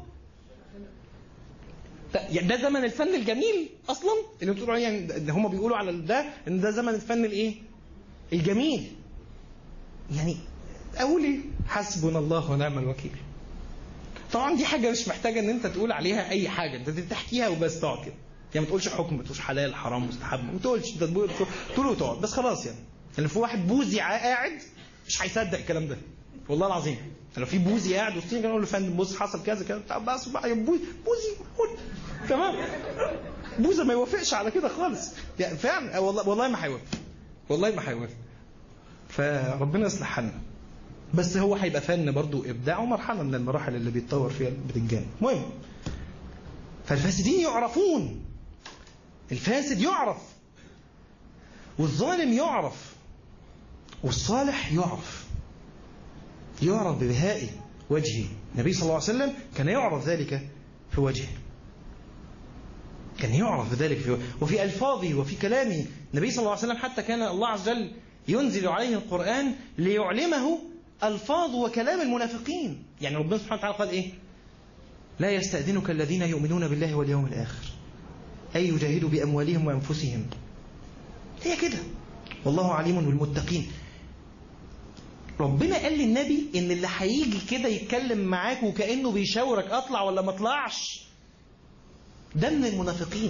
يعني ده زمن الفن الجميل اصلا اللي بتقولوا عليه يعني اللي هم بيقولوا على ده ان ده زمن الفن الايه الجميل يعني اقول ايه حسبنا الله ونعم الوكيل طبعا دي حاجه مش محتاجه ان انت تقول عليها اي حاجه انت تحكيها وبس تقعد كده يعني ما تقولش حكم ما تقولش حلال حرام مستحب ما تقولش انت تقول وتقعد بس خلاص يعني يعني في واحد بوزي قاعد مش هيصدق الكلام ده والله العظيم لو في بوزي قاعد وسطين كانوا له فندم بص حصل كذا كذا بس بقى بوزي بوزي تمام بوزه ما يوافقش على كده خالص يعني فعلا والله والله ما هيوافق والله ما هيوافق فربنا يصلح حالنا بس هو هيبقى فن برضه ابداع ومرحله من المراحل اللي بيتطور فيها البتنجان المهم فالفاسدين يعرفون الفاسد يعرف والظالم يعرف والصالح يعرف يعرف ببهاء وجهه النبي صلى الله عليه وسلم كان يعرف ذلك في وجهه كان يعرف ذلك في وفي ألفاظه وفي كلامه النبي صلى الله عليه وسلم حتى كان الله عز وجل ينزل عليه القرآن ليعلمه ألفاظ وكلام المنافقين يعني ربنا سبحانه وتعالى قال إيه لا يستأذنك الذين يؤمنون بالله واليوم الآخر أي يجاهدوا بأموالهم وأنفسهم هي كده والله عليم بالمتقين ربنا قال للنبي ان اللي هيجي كده يتكلم معاك وكانه بيشاورك اطلع ولا ما اطلعش ده من المنافقين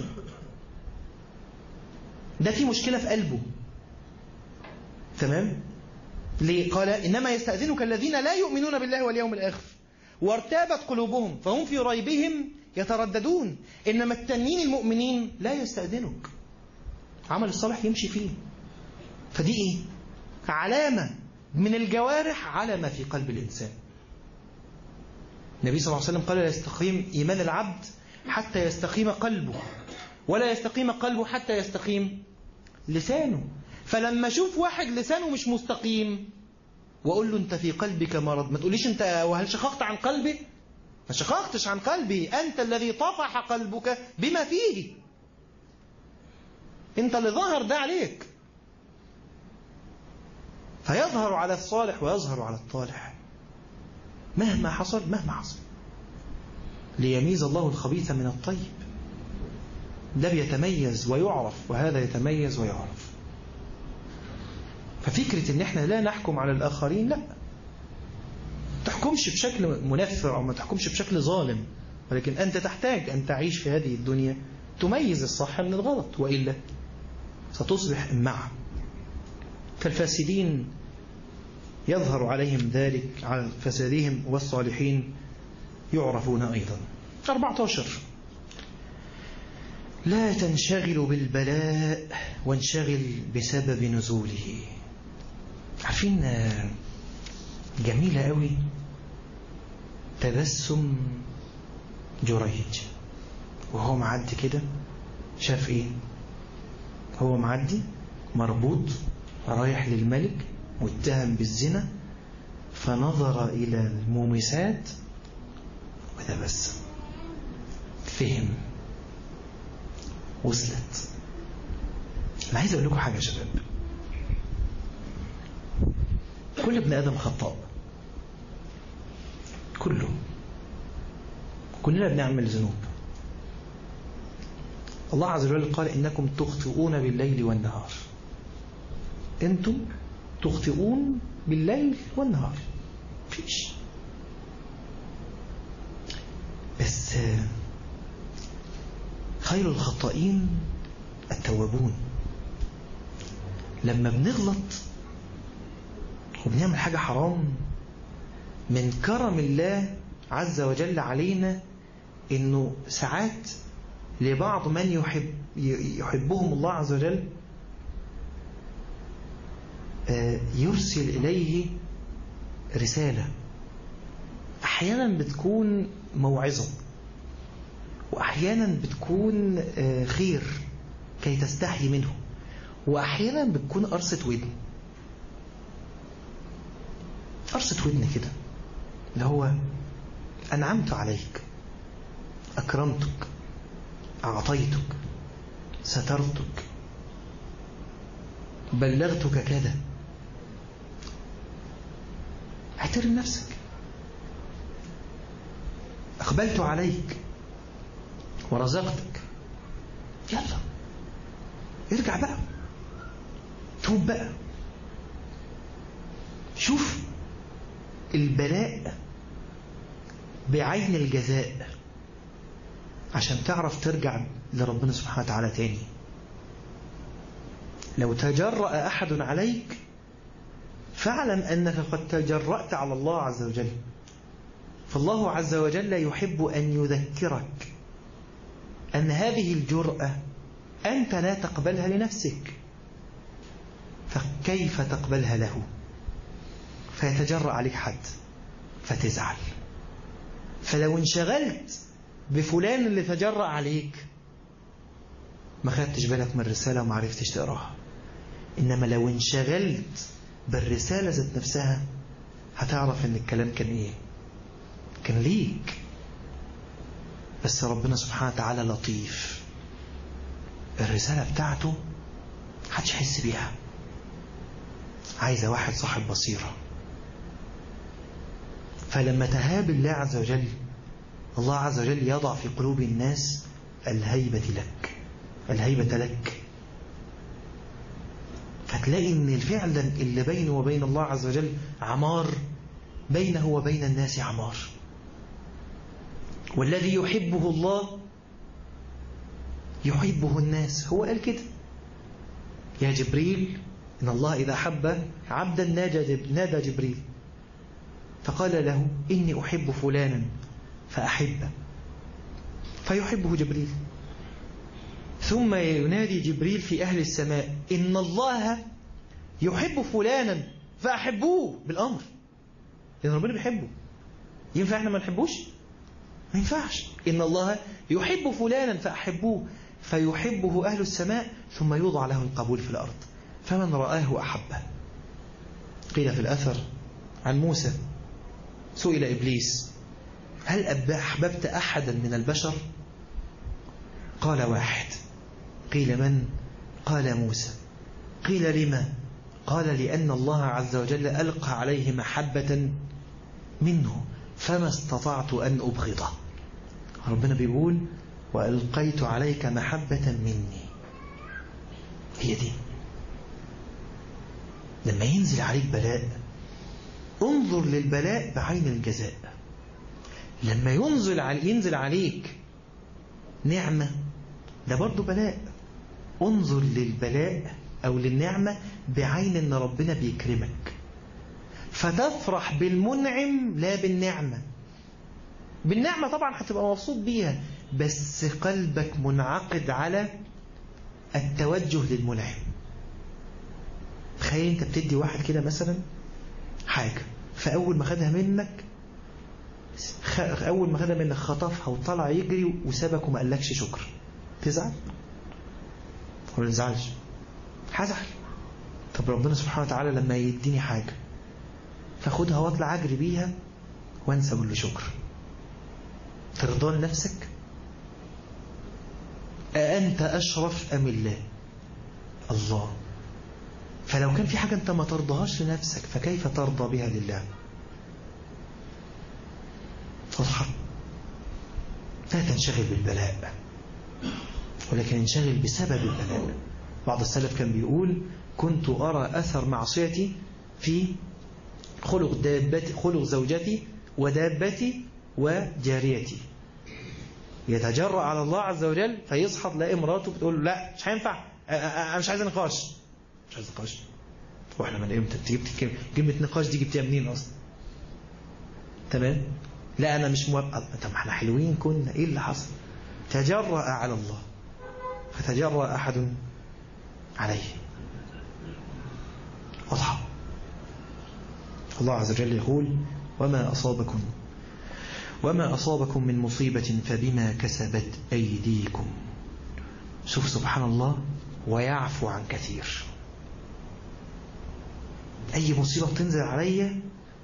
ده في مشكله في قلبه تمام ليه قال انما يستاذنك الذين لا يؤمنون بالله واليوم الاخر وارتابت قلوبهم فهم في ريبهم يترددون انما التانيين المؤمنين لا يستاذنك عمل الصالح يمشي فيه فدي ايه علامه من الجوارح على ما في قلب الإنسان النبي صلى الله عليه وسلم قال لا يستقيم إيمان العبد حتى يستقيم قلبه ولا يستقيم قلبه حتى يستقيم لسانه فلما أشوف واحد لسانه مش مستقيم وأقول له أنت في قلبك مرض ما تقوليش أنت وهل شققت عن قلبي ما شققتش عن قلبي أنت الذي طفح قلبك بما فيه أنت اللي ظهر ده عليك فيظهر على الصالح ويظهر على الطالح مهما حصل مهما حصل ليميز الله الخبيث من الطيب ده بيتميز ويعرف وهذا يتميز ويعرف ففكرة ان احنا لا نحكم على الاخرين لا تحكمش بشكل منفر او ما تحكمش بشكل ظالم ولكن انت تحتاج ان تعيش في هذه الدنيا تميز الصح من الغلط والا ستصبح امعه فالفاسدين يظهر عليهم ذلك على فسادهم والصالحين يعرفون أيضا 14 لا تنشغل بالبلاء وانشغل بسبب نزوله عارفين جميلة قوي تبسم جريج وهو معدي كده شاف ايه هو معدي مربوط رايح للملك متهم بالزنا فنظر إلى المومسات وتبسم فهم وصلت أنا عايز أقول لكم حاجة يا شباب كل ابن آدم خطاء كله كلنا بنعمل ذنوب الله عز وجل قال إنكم تخطئون بالليل والنهار أنتم تخطئون بالليل والنهار فيش بس خير الخطائين التوابون لما بنغلط وبنعمل حاجة حرام من كرم الله عز وجل علينا انه ساعات لبعض من يحب يحبهم الله عز وجل يرسل إليه رسالة أحيانا بتكون موعظة وأحيانا بتكون خير كي تستحي منه وأحيانا بتكون قرصة ودن قرصة ودن كده اللي هو أنعمت عليك أكرمتك أعطيتك سترتك بلغتك كذا احترم نفسك أقبلت عليك ورزقتك يلا ارجع بقى توب بقى شوف البلاء بعين الجزاء عشان تعرف ترجع لربنا سبحانه وتعالى تاني لو تجرأ أحد عليك فاعلم أنك قد تجرأت على الله عز وجل فالله عز وجل يحب أن يذكرك أن هذه الجرأة أنت لا تقبلها لنفسك فكيف تقبلها له فيتجرأ عليك حد فتزعل فلو انشغلت بفلان اللي تجرأ عليك ما خدتش بالك من الرسالة وما عرفتش تقراها إنما لو انشغلت بالرسالة ذات نفسها هتعرف إن الكلام كان إيه كان ليك بس ربنا سبحانه وتعالى لطيف الرسالة بتاعته محدش يحس بيها عايزة واحد صاحب بصيرة فلما تهاب الله عز وجل الله عز وجل يضع في قلوب الناس الهيبة لك الهيبة لك فتلاقي ان الفعل اللي بينه وبين الله عز وجل عمار بينه وبين الناس عمار والذي يحبه الله يحبه الناس هو قال كده يا جبريل إن الله إذا حب عبدا نادى جبريل فقال له إني أحب فلانا فأحبه فيحبه جبريل ثم ينادي جبريل في أهل السماء إن الله يحب فلانا فأحبوه بالأمر لأن ربنا بيحبه ينفع احنا ما نحبوش ما ينفعش إن الله يحب فلانا فأحبوه فيحبه أهل السماء ثم يوضع له القبول في الأرض فمن رآه أحبه قيل في الأثر عن موسى سئل إبليس هل أحببت أحدا من البشر قال واحد قيل من قال موسى قيل لما قال لأن الله عز وجل ألقى عليه محبة منه فما استطعت أن أبغضه ربنا بيقول وألقيت عليك محبة مني هي دي لما ينزل عليك بلاء انظر للبلاء بعين الجزاء لما ينزل علي ينزل عليك نعمة ده برضو بلاء انظر للبلاء أو للنعمة بعين أن ربنا بيكرمك فتفرح بالمنعم لا بالنعمة بالنعمة طبعا هتبقى مبسوط بيها بس قلبك منعقد على التوجه للمنعم تخيل انت بتدي واحد كده مثلا حاجة فأول ما خدها منك أول ما خدها منك خطفها وطلع يجري وسابك وما قالكش شكر تزعل ولا تزعلش هزعل طب ربنا سبحانه وتعالى لما يديني حاجة فاخدها واطلع اجري بيها وانسى اقول له شكر ترضى لنفسك أأنت أشرف أم الله الله فلو كان في حاجة أنت ما ترضاهاش لنفسك فكيف ترضى بها لله واضحة لا تنشغل بالبلاء ولكن انشغل بسبب البلاء بعض السلف كان بيقول كنت أرى أثر معصيتي في خلق دابتي خلق زوجتي ودابتي وجاريتي يتجرأ على الله عز وجل فيصحى تلاقي مراته بتقول له لا مش هينفع انا مش عايز نقاش مش عايز نقاش واحنا من امتى انت جبت كلمة, كلمة نقاش دي جبتيها منين اصلا تمام لا انا مش موافق طب احنا حلوين كنا ايه اللي حصل تجرأ على الله فتجرأ احد عليه واضحه الله عز وجل يقول وما أصابكم وما أصابكم من مصيبة فبما كسبت أيديكم شوف سبحان الله ويعفو عن كثير أي مصيبة بتنزل عليا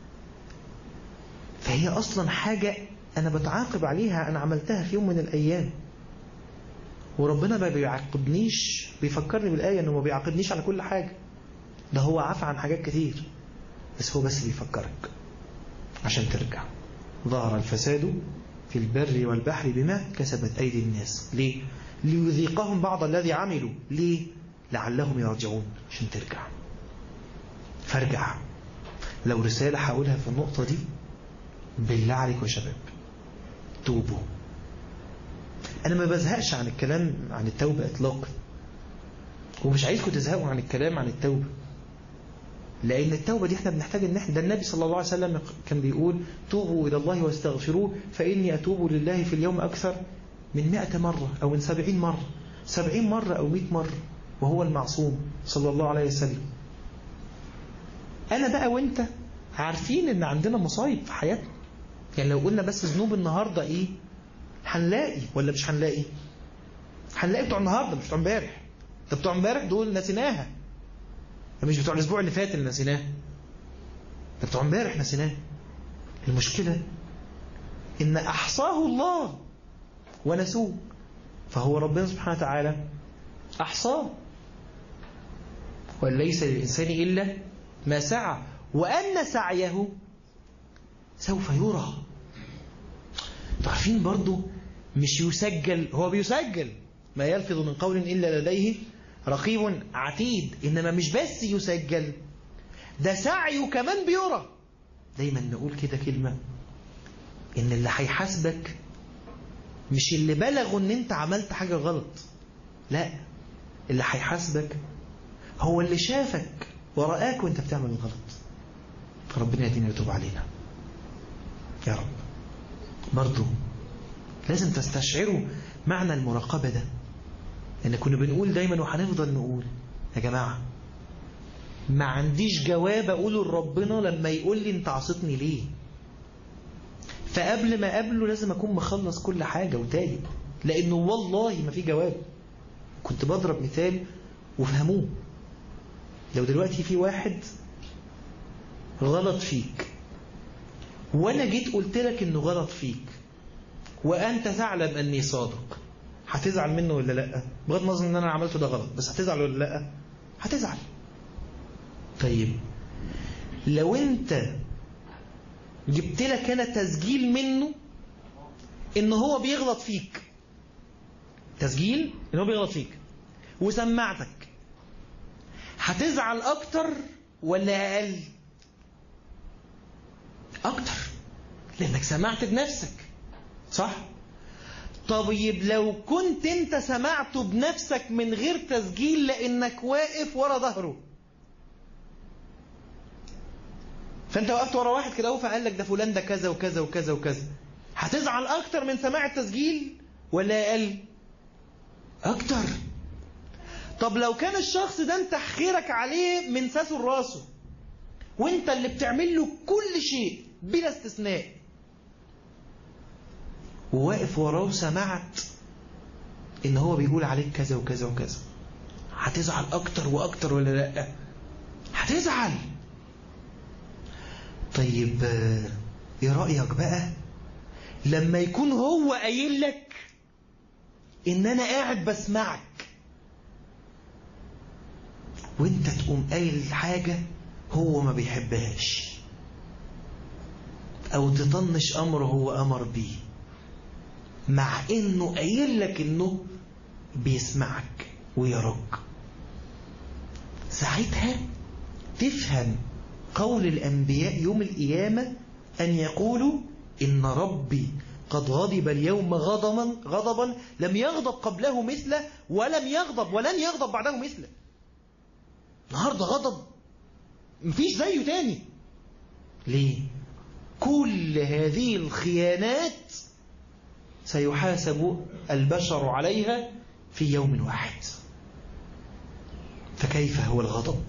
فهي أصلا حاجة أنا بتعاقب عليها أنا عملتها في يوم من الأيام وربنا ما بيعاقبنيش بيفكرني بالآية أنه ما بيعاقبنيش على كل حاجة ده هو عفى عن حاجات كتير بس هو بس بيفكرك عشان ترجع ظهر الفساد في البر والبحر بما كسبت أيدي الناس ليه؟ ليذيقهم بعض الذي عملوا ليه؟ لعلهم يرجعون عشان ترجع فارجع لو رسالة هقولها في النقطة دي بالله عليكم يا شباب توبوا أنا ما بزهقش عن الكلام عن التوبة إطلاقا ومش عايزكم تزهقوا عن الكلام عن التوبة لأن التوبة دي احنا بنحتاج ان احنا ده النبي صلى الله عليه وسلم كان بيقول توبوا إلى الله واستغفروه فإني أتوب لله في اليوم أكثر من مئة مرة أو من سبعين مرة سبعين مرة أو مئة مرة وهو المعصوم صلى الله عليه وسلم أنا بقى وانت عارفين ان عندنا مصايب في حياتنا يعني لو قلنا بس ذنوب النهاردة ايه هنلاقي ولا مش هنلاقي هنلاقي بتوع النهاردة مش بتوع امبارح ده بتوع امبارح دول نسيناها ده مش بتوع الاسبوع اللي فات اللي نسيناه ده بتوع امبارح نسيناه المشكلة ان احصاه الله ونسوه فهو ربنا سبحانه وتعالى احصاه وليس للإنسان إلا ما سعى وأن سعيه سوف يرى عارفين برضو مش يسجل هو بيسجل ما يلفظ من قول إلا لديه رقيب عتيد إنما مش بس يسجل ده سعيه كمان بيرى دايما نقول كده كلمة إن اللي هيحاسبك مش اللي بلغوا إن أنت عملت حاجة غلط لا اللي هيحاسبك هو اللي شافك ورآك وانت بتعمل الغلط فربنا يدينا يتوب علينا يا رب برضو لازم تستشعروا معنى المراقبة ده لأن كنا بنقول دايما وهنفضل نقول يا جماعة ما عنديش جواب أقوله لربنا لما يقول لي أنت عصيتني ليه فقبل ما أقابله لازم أكون مخلص كل حاجة وتايب لأنه والله ما في جواب كنت بضرب مثال وفهموه لو دلوقتي في واحد غلط فيك وانا جيت قلت لك انه غلط فيك وانت تعلم اني صادق هتزعل منه ولا لا بغض النظر ان انا عملته ده غلط بس هتزعل ولا لا هتزعل طيب لو انت جبت لك انا تسجيل منه ان هو بيغلط فيك تسجيل ان هو بيغلط فيك وسمعتك هتزعل اكتر ولا اقل اكتر لانك سمعت بنفسك صح طيب لو كنت انت سمعته بنفسك من غير تسجيل لانك واقف ورا ظهره فانت وقفت ورا واحد كده فقال لك ده فلان ده كذا وكذا وكذا وكذا هتزعل اكتر من سماع التسجيل ولا اقل اكتر طب لو كان الشخص ده انت خيرك عليه من ساسه لراسه وانت اللي بتعمل له كل شيء بلا استثناء وواقف وراه سمعت ان هو بيقول عليك كذا وكذا وكذا هتزعل اكتر واكتر ولا لا هتزعل طيب ايه رايك بقى لما يكون هو قايل لك ان انا قاعد بسمعك وانت تقوم قايل حاجة هو ما بيحبهاش او تطنش امر هو امر بيه مع انه قايل لك انه بيسمعك ويراك ساعتها تفهم قول الانبياء يوم القيامة ان يقولوا ان ربي قد غضب اليوم غضبا غضبا لم يغضب قبله مثله ولم يغضب ولن يغضب بعده مثله النهاردة غضب مفيش زيه تاني ليه كل هذه الخيانات سيحاسب البشر عليها في يوم واحد فكيف هو الغضب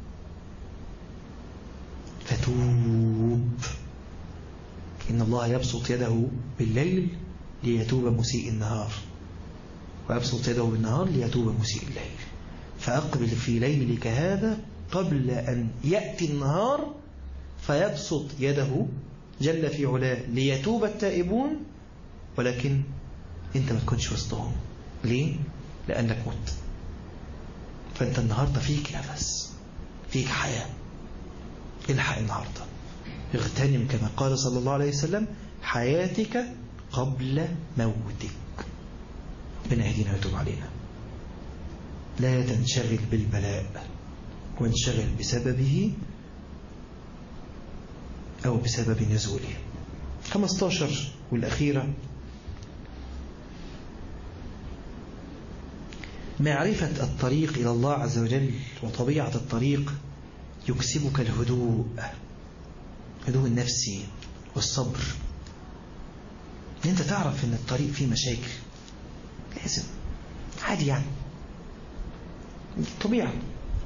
فتوب إن الله يبسط يده بالليل ليتوب مسيء النهار ويبسط يده بالنهار ليتوب مسيء الليل فأقبل في ليلك هذا قبل أن يأتي النهار فيبسط يده جل في علاه ليتوب التائبون ولكن انت ما تكونش وسطهم ليه؟ لأنك مت فانت النهاردة فيك نفس فيك حياة الحق النهاردة اغتنم كما قال صلى الله عليه وسلم حياتك قبل موتك ربنا يهدينا ويتوب علينا لا تنشغل بالبلاء وانشغل بسببه أو بسبب نزوله 15 والأخيرة معرفة الطريق إلى الله عز وجل وطبيعة الطريق يكسبك الهدوء هدوء النفسي والصبر ان انت تعرف ان الطريق فيه مشاكل لازم عادي يعني طبيعة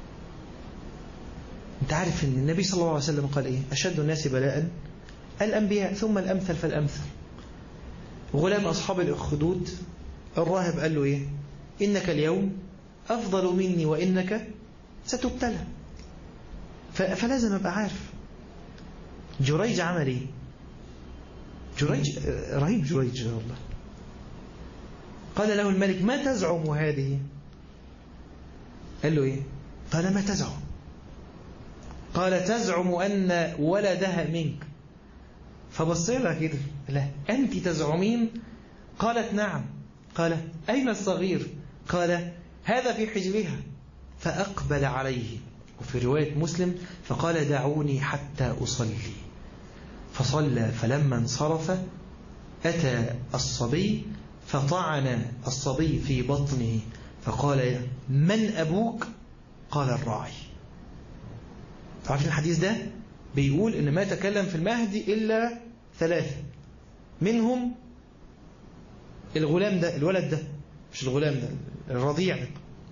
انت عارف ان النبي صلى الله عليه وسلم قال ايه اشد الناس بلاء الانبياء ثم الامثل فالامثل غلام اصحاب الاخدود الراهب قال له ايه انك اليوم افضل مني وانك ستبتلى فلازم ابقى عارف جريج عمل ايه جريج رهيب جريج والله قال له الملك ما تزعم هذه قال له ايه قال ما تزعم قال تزعم أن ولدها منك فبص لها كده لا أنت تزعمين قالت نعم قال أين الصغير قال هذا في حجرها فأقبل عليه وفي رواية مسلم فقال دعوني حتى أصلي فصلى فلما انصرف أتى الصبي فطعن الصبي في بطنه فقال من أبوك قال الراعي عارفين الحديث ده بيقول ان ما تكلم في المهد الا ثلاثة منهم الغلام ده الولد ده مش الغلام ده الرضيع ده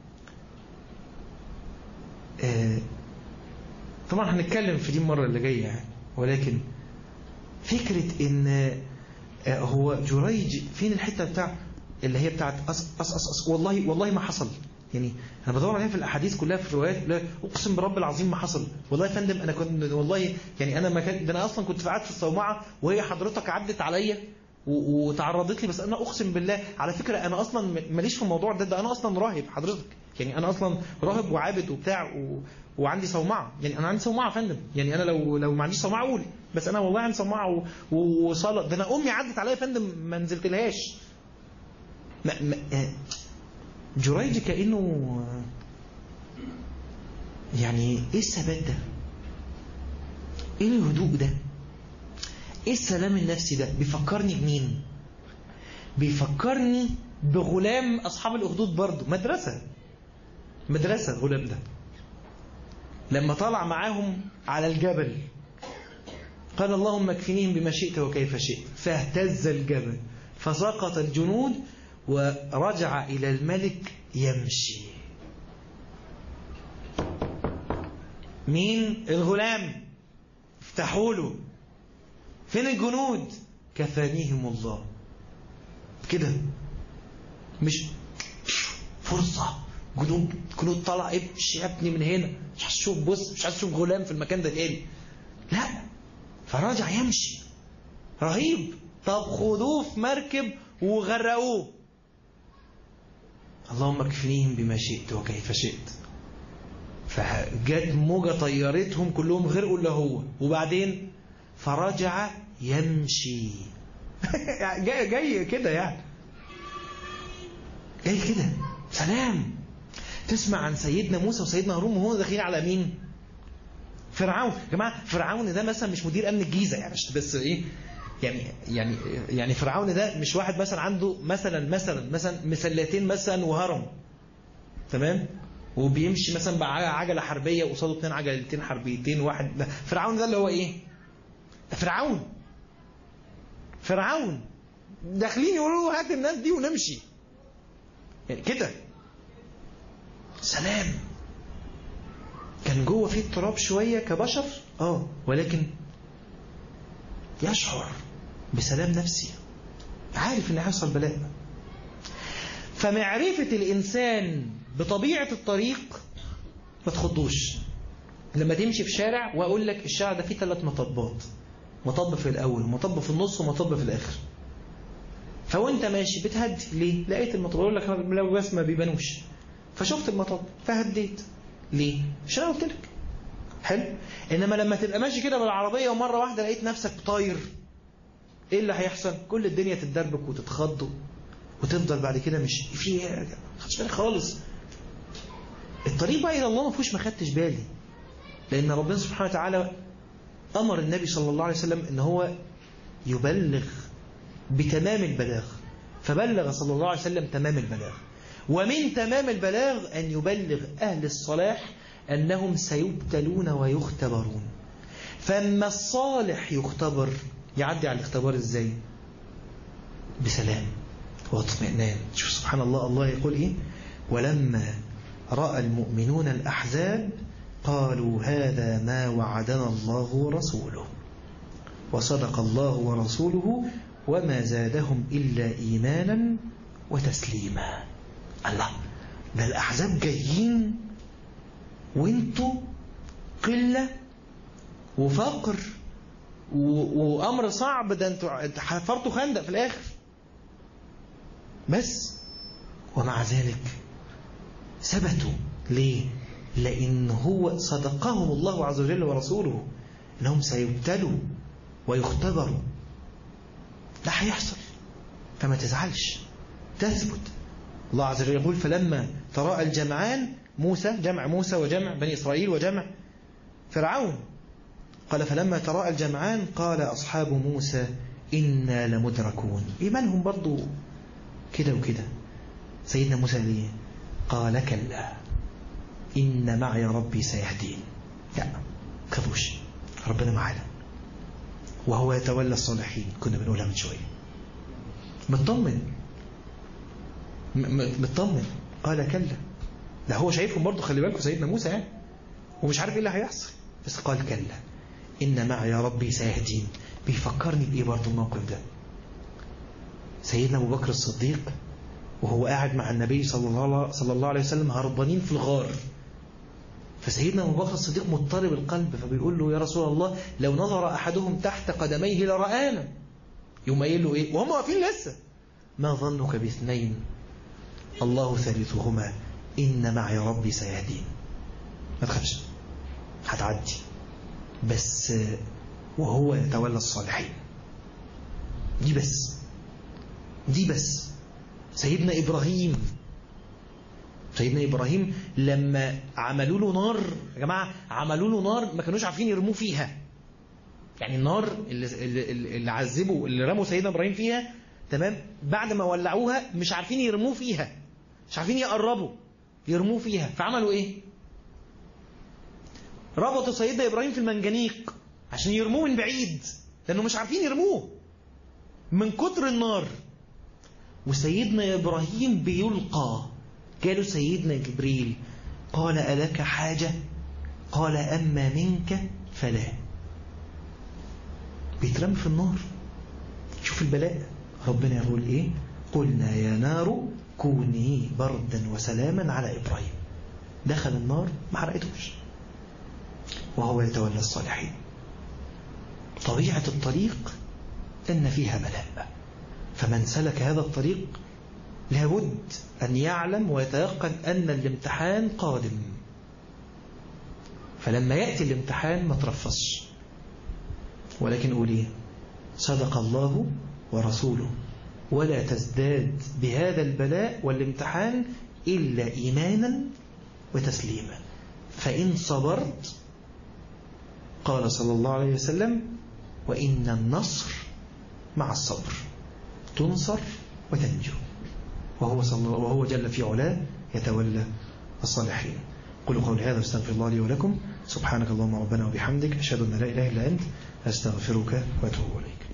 آه طبعا هنتكلم في دي المرة اللي جاية يعني ولكن فكرة ان آه هو جريج فين الحتة بتاع اللي هي بتاعت أص أص أص أص والله والله ما حصل يعني انا بدور عليها في الاحاديث كلها في الروايات لا اقسم برب العظيم ما حصل والله يا فندم انا كنت والله يعني انا ما كان ده انا اصلا كنت قاعد في الصومعه وهي حضرتك عدت عليا وتعرضت لي بس انا اقسم بالله على فكره انا اصلا ماليش في الموضوع ده ده انا اصلا راهب حضرتك يعني انا اصلا راهب وعابد وبتاع و... وعندي صومعه يعني انا عندي صومعه يا فندم يعني انا لو لو ما عنديش صومعه اقول بس انا والله عندي صومعه و... وصلاه ده انا امي عدت عليا يا فندم ما نزلتلهاش ما... ما... جريج كأنه يعني ايه الثبات ده ايه الهدوء ده ايه السلام النفسي ده بيفكرني بمين بيفكرني بغلام اصحاب الاخدود برضه مدرسة مدرسة الغلام ده لما طلع معاهم على الجبل قال اللهم اكفنيهم بما شئت وكيف شئت فاهتز الجبل فسقط الجنود ورجع إلى الملك يمشي مين الغلام افتحوا له فين الجنود كفانيهم الله كده مش فرصة جنود جنود طلع امشي يا ابني من هنا مش عايز تشوف بص مش عايز تشوف غلام في المكان ده تاني لا فرجع يمشي رهيب طب خدوه في مركب وغرقوه اللهم اكفنيهم بما شئت وكيف شئت فجت موجة طيرتهم كلهم غرقوا الا هو وبعدين فرجع يمشي جاي, جاي كده يعني جاي كده سلام تسمع عن سيدنا موسى وسيدنا هارون وهو داخلين على مين فرعون يا جماعه فرعون ده مثلا مش مدير امن الجيزه يعني بس ايه يعني يعني يعني فرعون ده مش واحد مثلا عنده مثلا مثلا مثلا مسلتين مثلا وهرم تمام وبيمشي مثلا بعجله حربيه وقصاده اثنين عجلتين حربيتين واحد ده فرعون ده اللي هو ايه؟ ده فرعون فرعون داخلين يقولوا له هات الناس دي ونمشي يعني كده سلام كان جوه فيه اضطراب شويه كبشر اه ولكن يشعر بسلام نفسي عارف ان هيحصل بلاء فمعرفة الإنسان بطبيعة الطريق ما تخضوش لما تمشي في شارع وأقول لك الشارع ده فيه ثلاث مطبات مطب في الأول ومطب في النص ومطب في الآخر فوانت ماشي بتهدي ليه؟ لقيت المطب أقول لك لو بس ما بيبانوش فشفت المطب فهديت ليه؟ عشان أنا قلت لك حلو إنما لما تبقى ماشي كده بالعربية ومرة واحدة لقيت نفسك طاير إيه اللي هيحصل؟ كل الدنيا تتدربك وتتخض وتفضل بعد كده مش في ايه خدش بالك خالص الطريق بقى الى الله ما فيهوش ما خدتش بالي لان ربنا سبحانه وتعالى امر النبي صلى الله عليه وسلم ان هو يبلغ بتمام البلاغ فبلغ صلى الله عليه وسلم تمام البلاغ ومن تمام البلاغ ان يبلغ اهل الصلاح انهم سيبتلون ويختبرون فاما الصالح يختبر يعدي على الاختبار ازاي بسلام واطمئنان شوف سبحان الله الله يقول إيه ولما رأى المؤمنون الأحزاب قالوا هذا ما وعدنا الله ورسوله وصدق الله ورسوله وما زادهم إلا إيمانا وتسليما الله ده الأحزاب جايين وانتوا قلة وفقر وأمر صعب ده انتوا حفرتوا خندق في الآخر بس ومع ذلك ثبتوا ليه لأن هو صدقهم الله عز وجل ورسوله أنهم سيبتلوا ويختبروا ده هيحصل فما تزعلش تثبت الله عز وجل يقول فلما تراءى الجمعان موسى جمع موسى وجمع بني إسرائيل وجمع فرعون قال فلما تراءى الجمعان قال أصحاب موسى إنا لمدركون إيمانهم برضو كده وكده سيدنا موسى ليه قال كلا إن معي ربي سيهدين لا كفوش ربنا معانا وهو يتولى الصالحين كنا بنقولها من شوية مطمن مطمن قال كلا ده هو شايفهم برضه خلي بالكم سيدنا موسى يعني ومش عارف ايه اللي هيحصل بس قال كلا إن معي ربي سيهدين بيفكرني بإيه برضه الموقف ده سيدنا أبو بكر الصديق وهو قاعد مع النبي صلى الله, صلى الله عليه وسلم هربانين في الغار فسيدنا أبو بكر الصديق مضطرب القلب فبيقول له يا رسول الله لو نظر أحدهم تحت قدميه لرآنا يوم قايل له إيه وهم واقفين لسه ما ظنك باثنين الله ثالثهما إن معي ربي سيهدين ما تخافش هتعدي بس وهو يتولى الصالحين دي بس دي بس سيدنا إبراهيم سيدنا إبراهيم لما عملوا له نار يا جماعة عملوا له نار ما كانوش عارفين يرموه فيها يعني النار اللي, اللي, اللي عذبوا اللي رموا سيدنا إبراهيم فيها تمام بعد ما ولعوها مش عارفين يرموه فيها مش عارفين يقربوا يرموه فيها فعملوا ايه ربطوا سيدنا إبراهيم في المنجنيق عشان يرموه من بعيد لأنه مش عارفين يرموه من كتر النار وسيدنا إبراهيم بيلقى قالوا سيدنا جبريل قال ألك حاجة قال أما منك فلا بيترمي في النار شوف البلاء ربنا يقول إيه قلنا يا نار كوني بردا وسلاما على إبراهيم دخل النار ما حرقتوش وهو يتولى الصالحين طبيعة الطريق أن فيها بلاء فمن سلك هذا الطريق لابد أن يعلم ويتيقن أن الامتحان قادم فلما يأتي الامتحان ما ترفصش ولكن قول ايه صدق الله ورسوله ولا تزداد بهذا البلاء والامتحان إلا إيمانا وتسليما فإن صبرت قال صلى الله عليه وسلم وإن النصر مع الصبر تنصر وتنجو وهو, صلى وهو جل في علاه يتولى الصالحين قولوا قولي هذا واستغفر الله لي ولكم سبحانك اللهم ربنا وبحمدك أشهد أن لا إله إلا أنت أستغفرك وأتوب إليك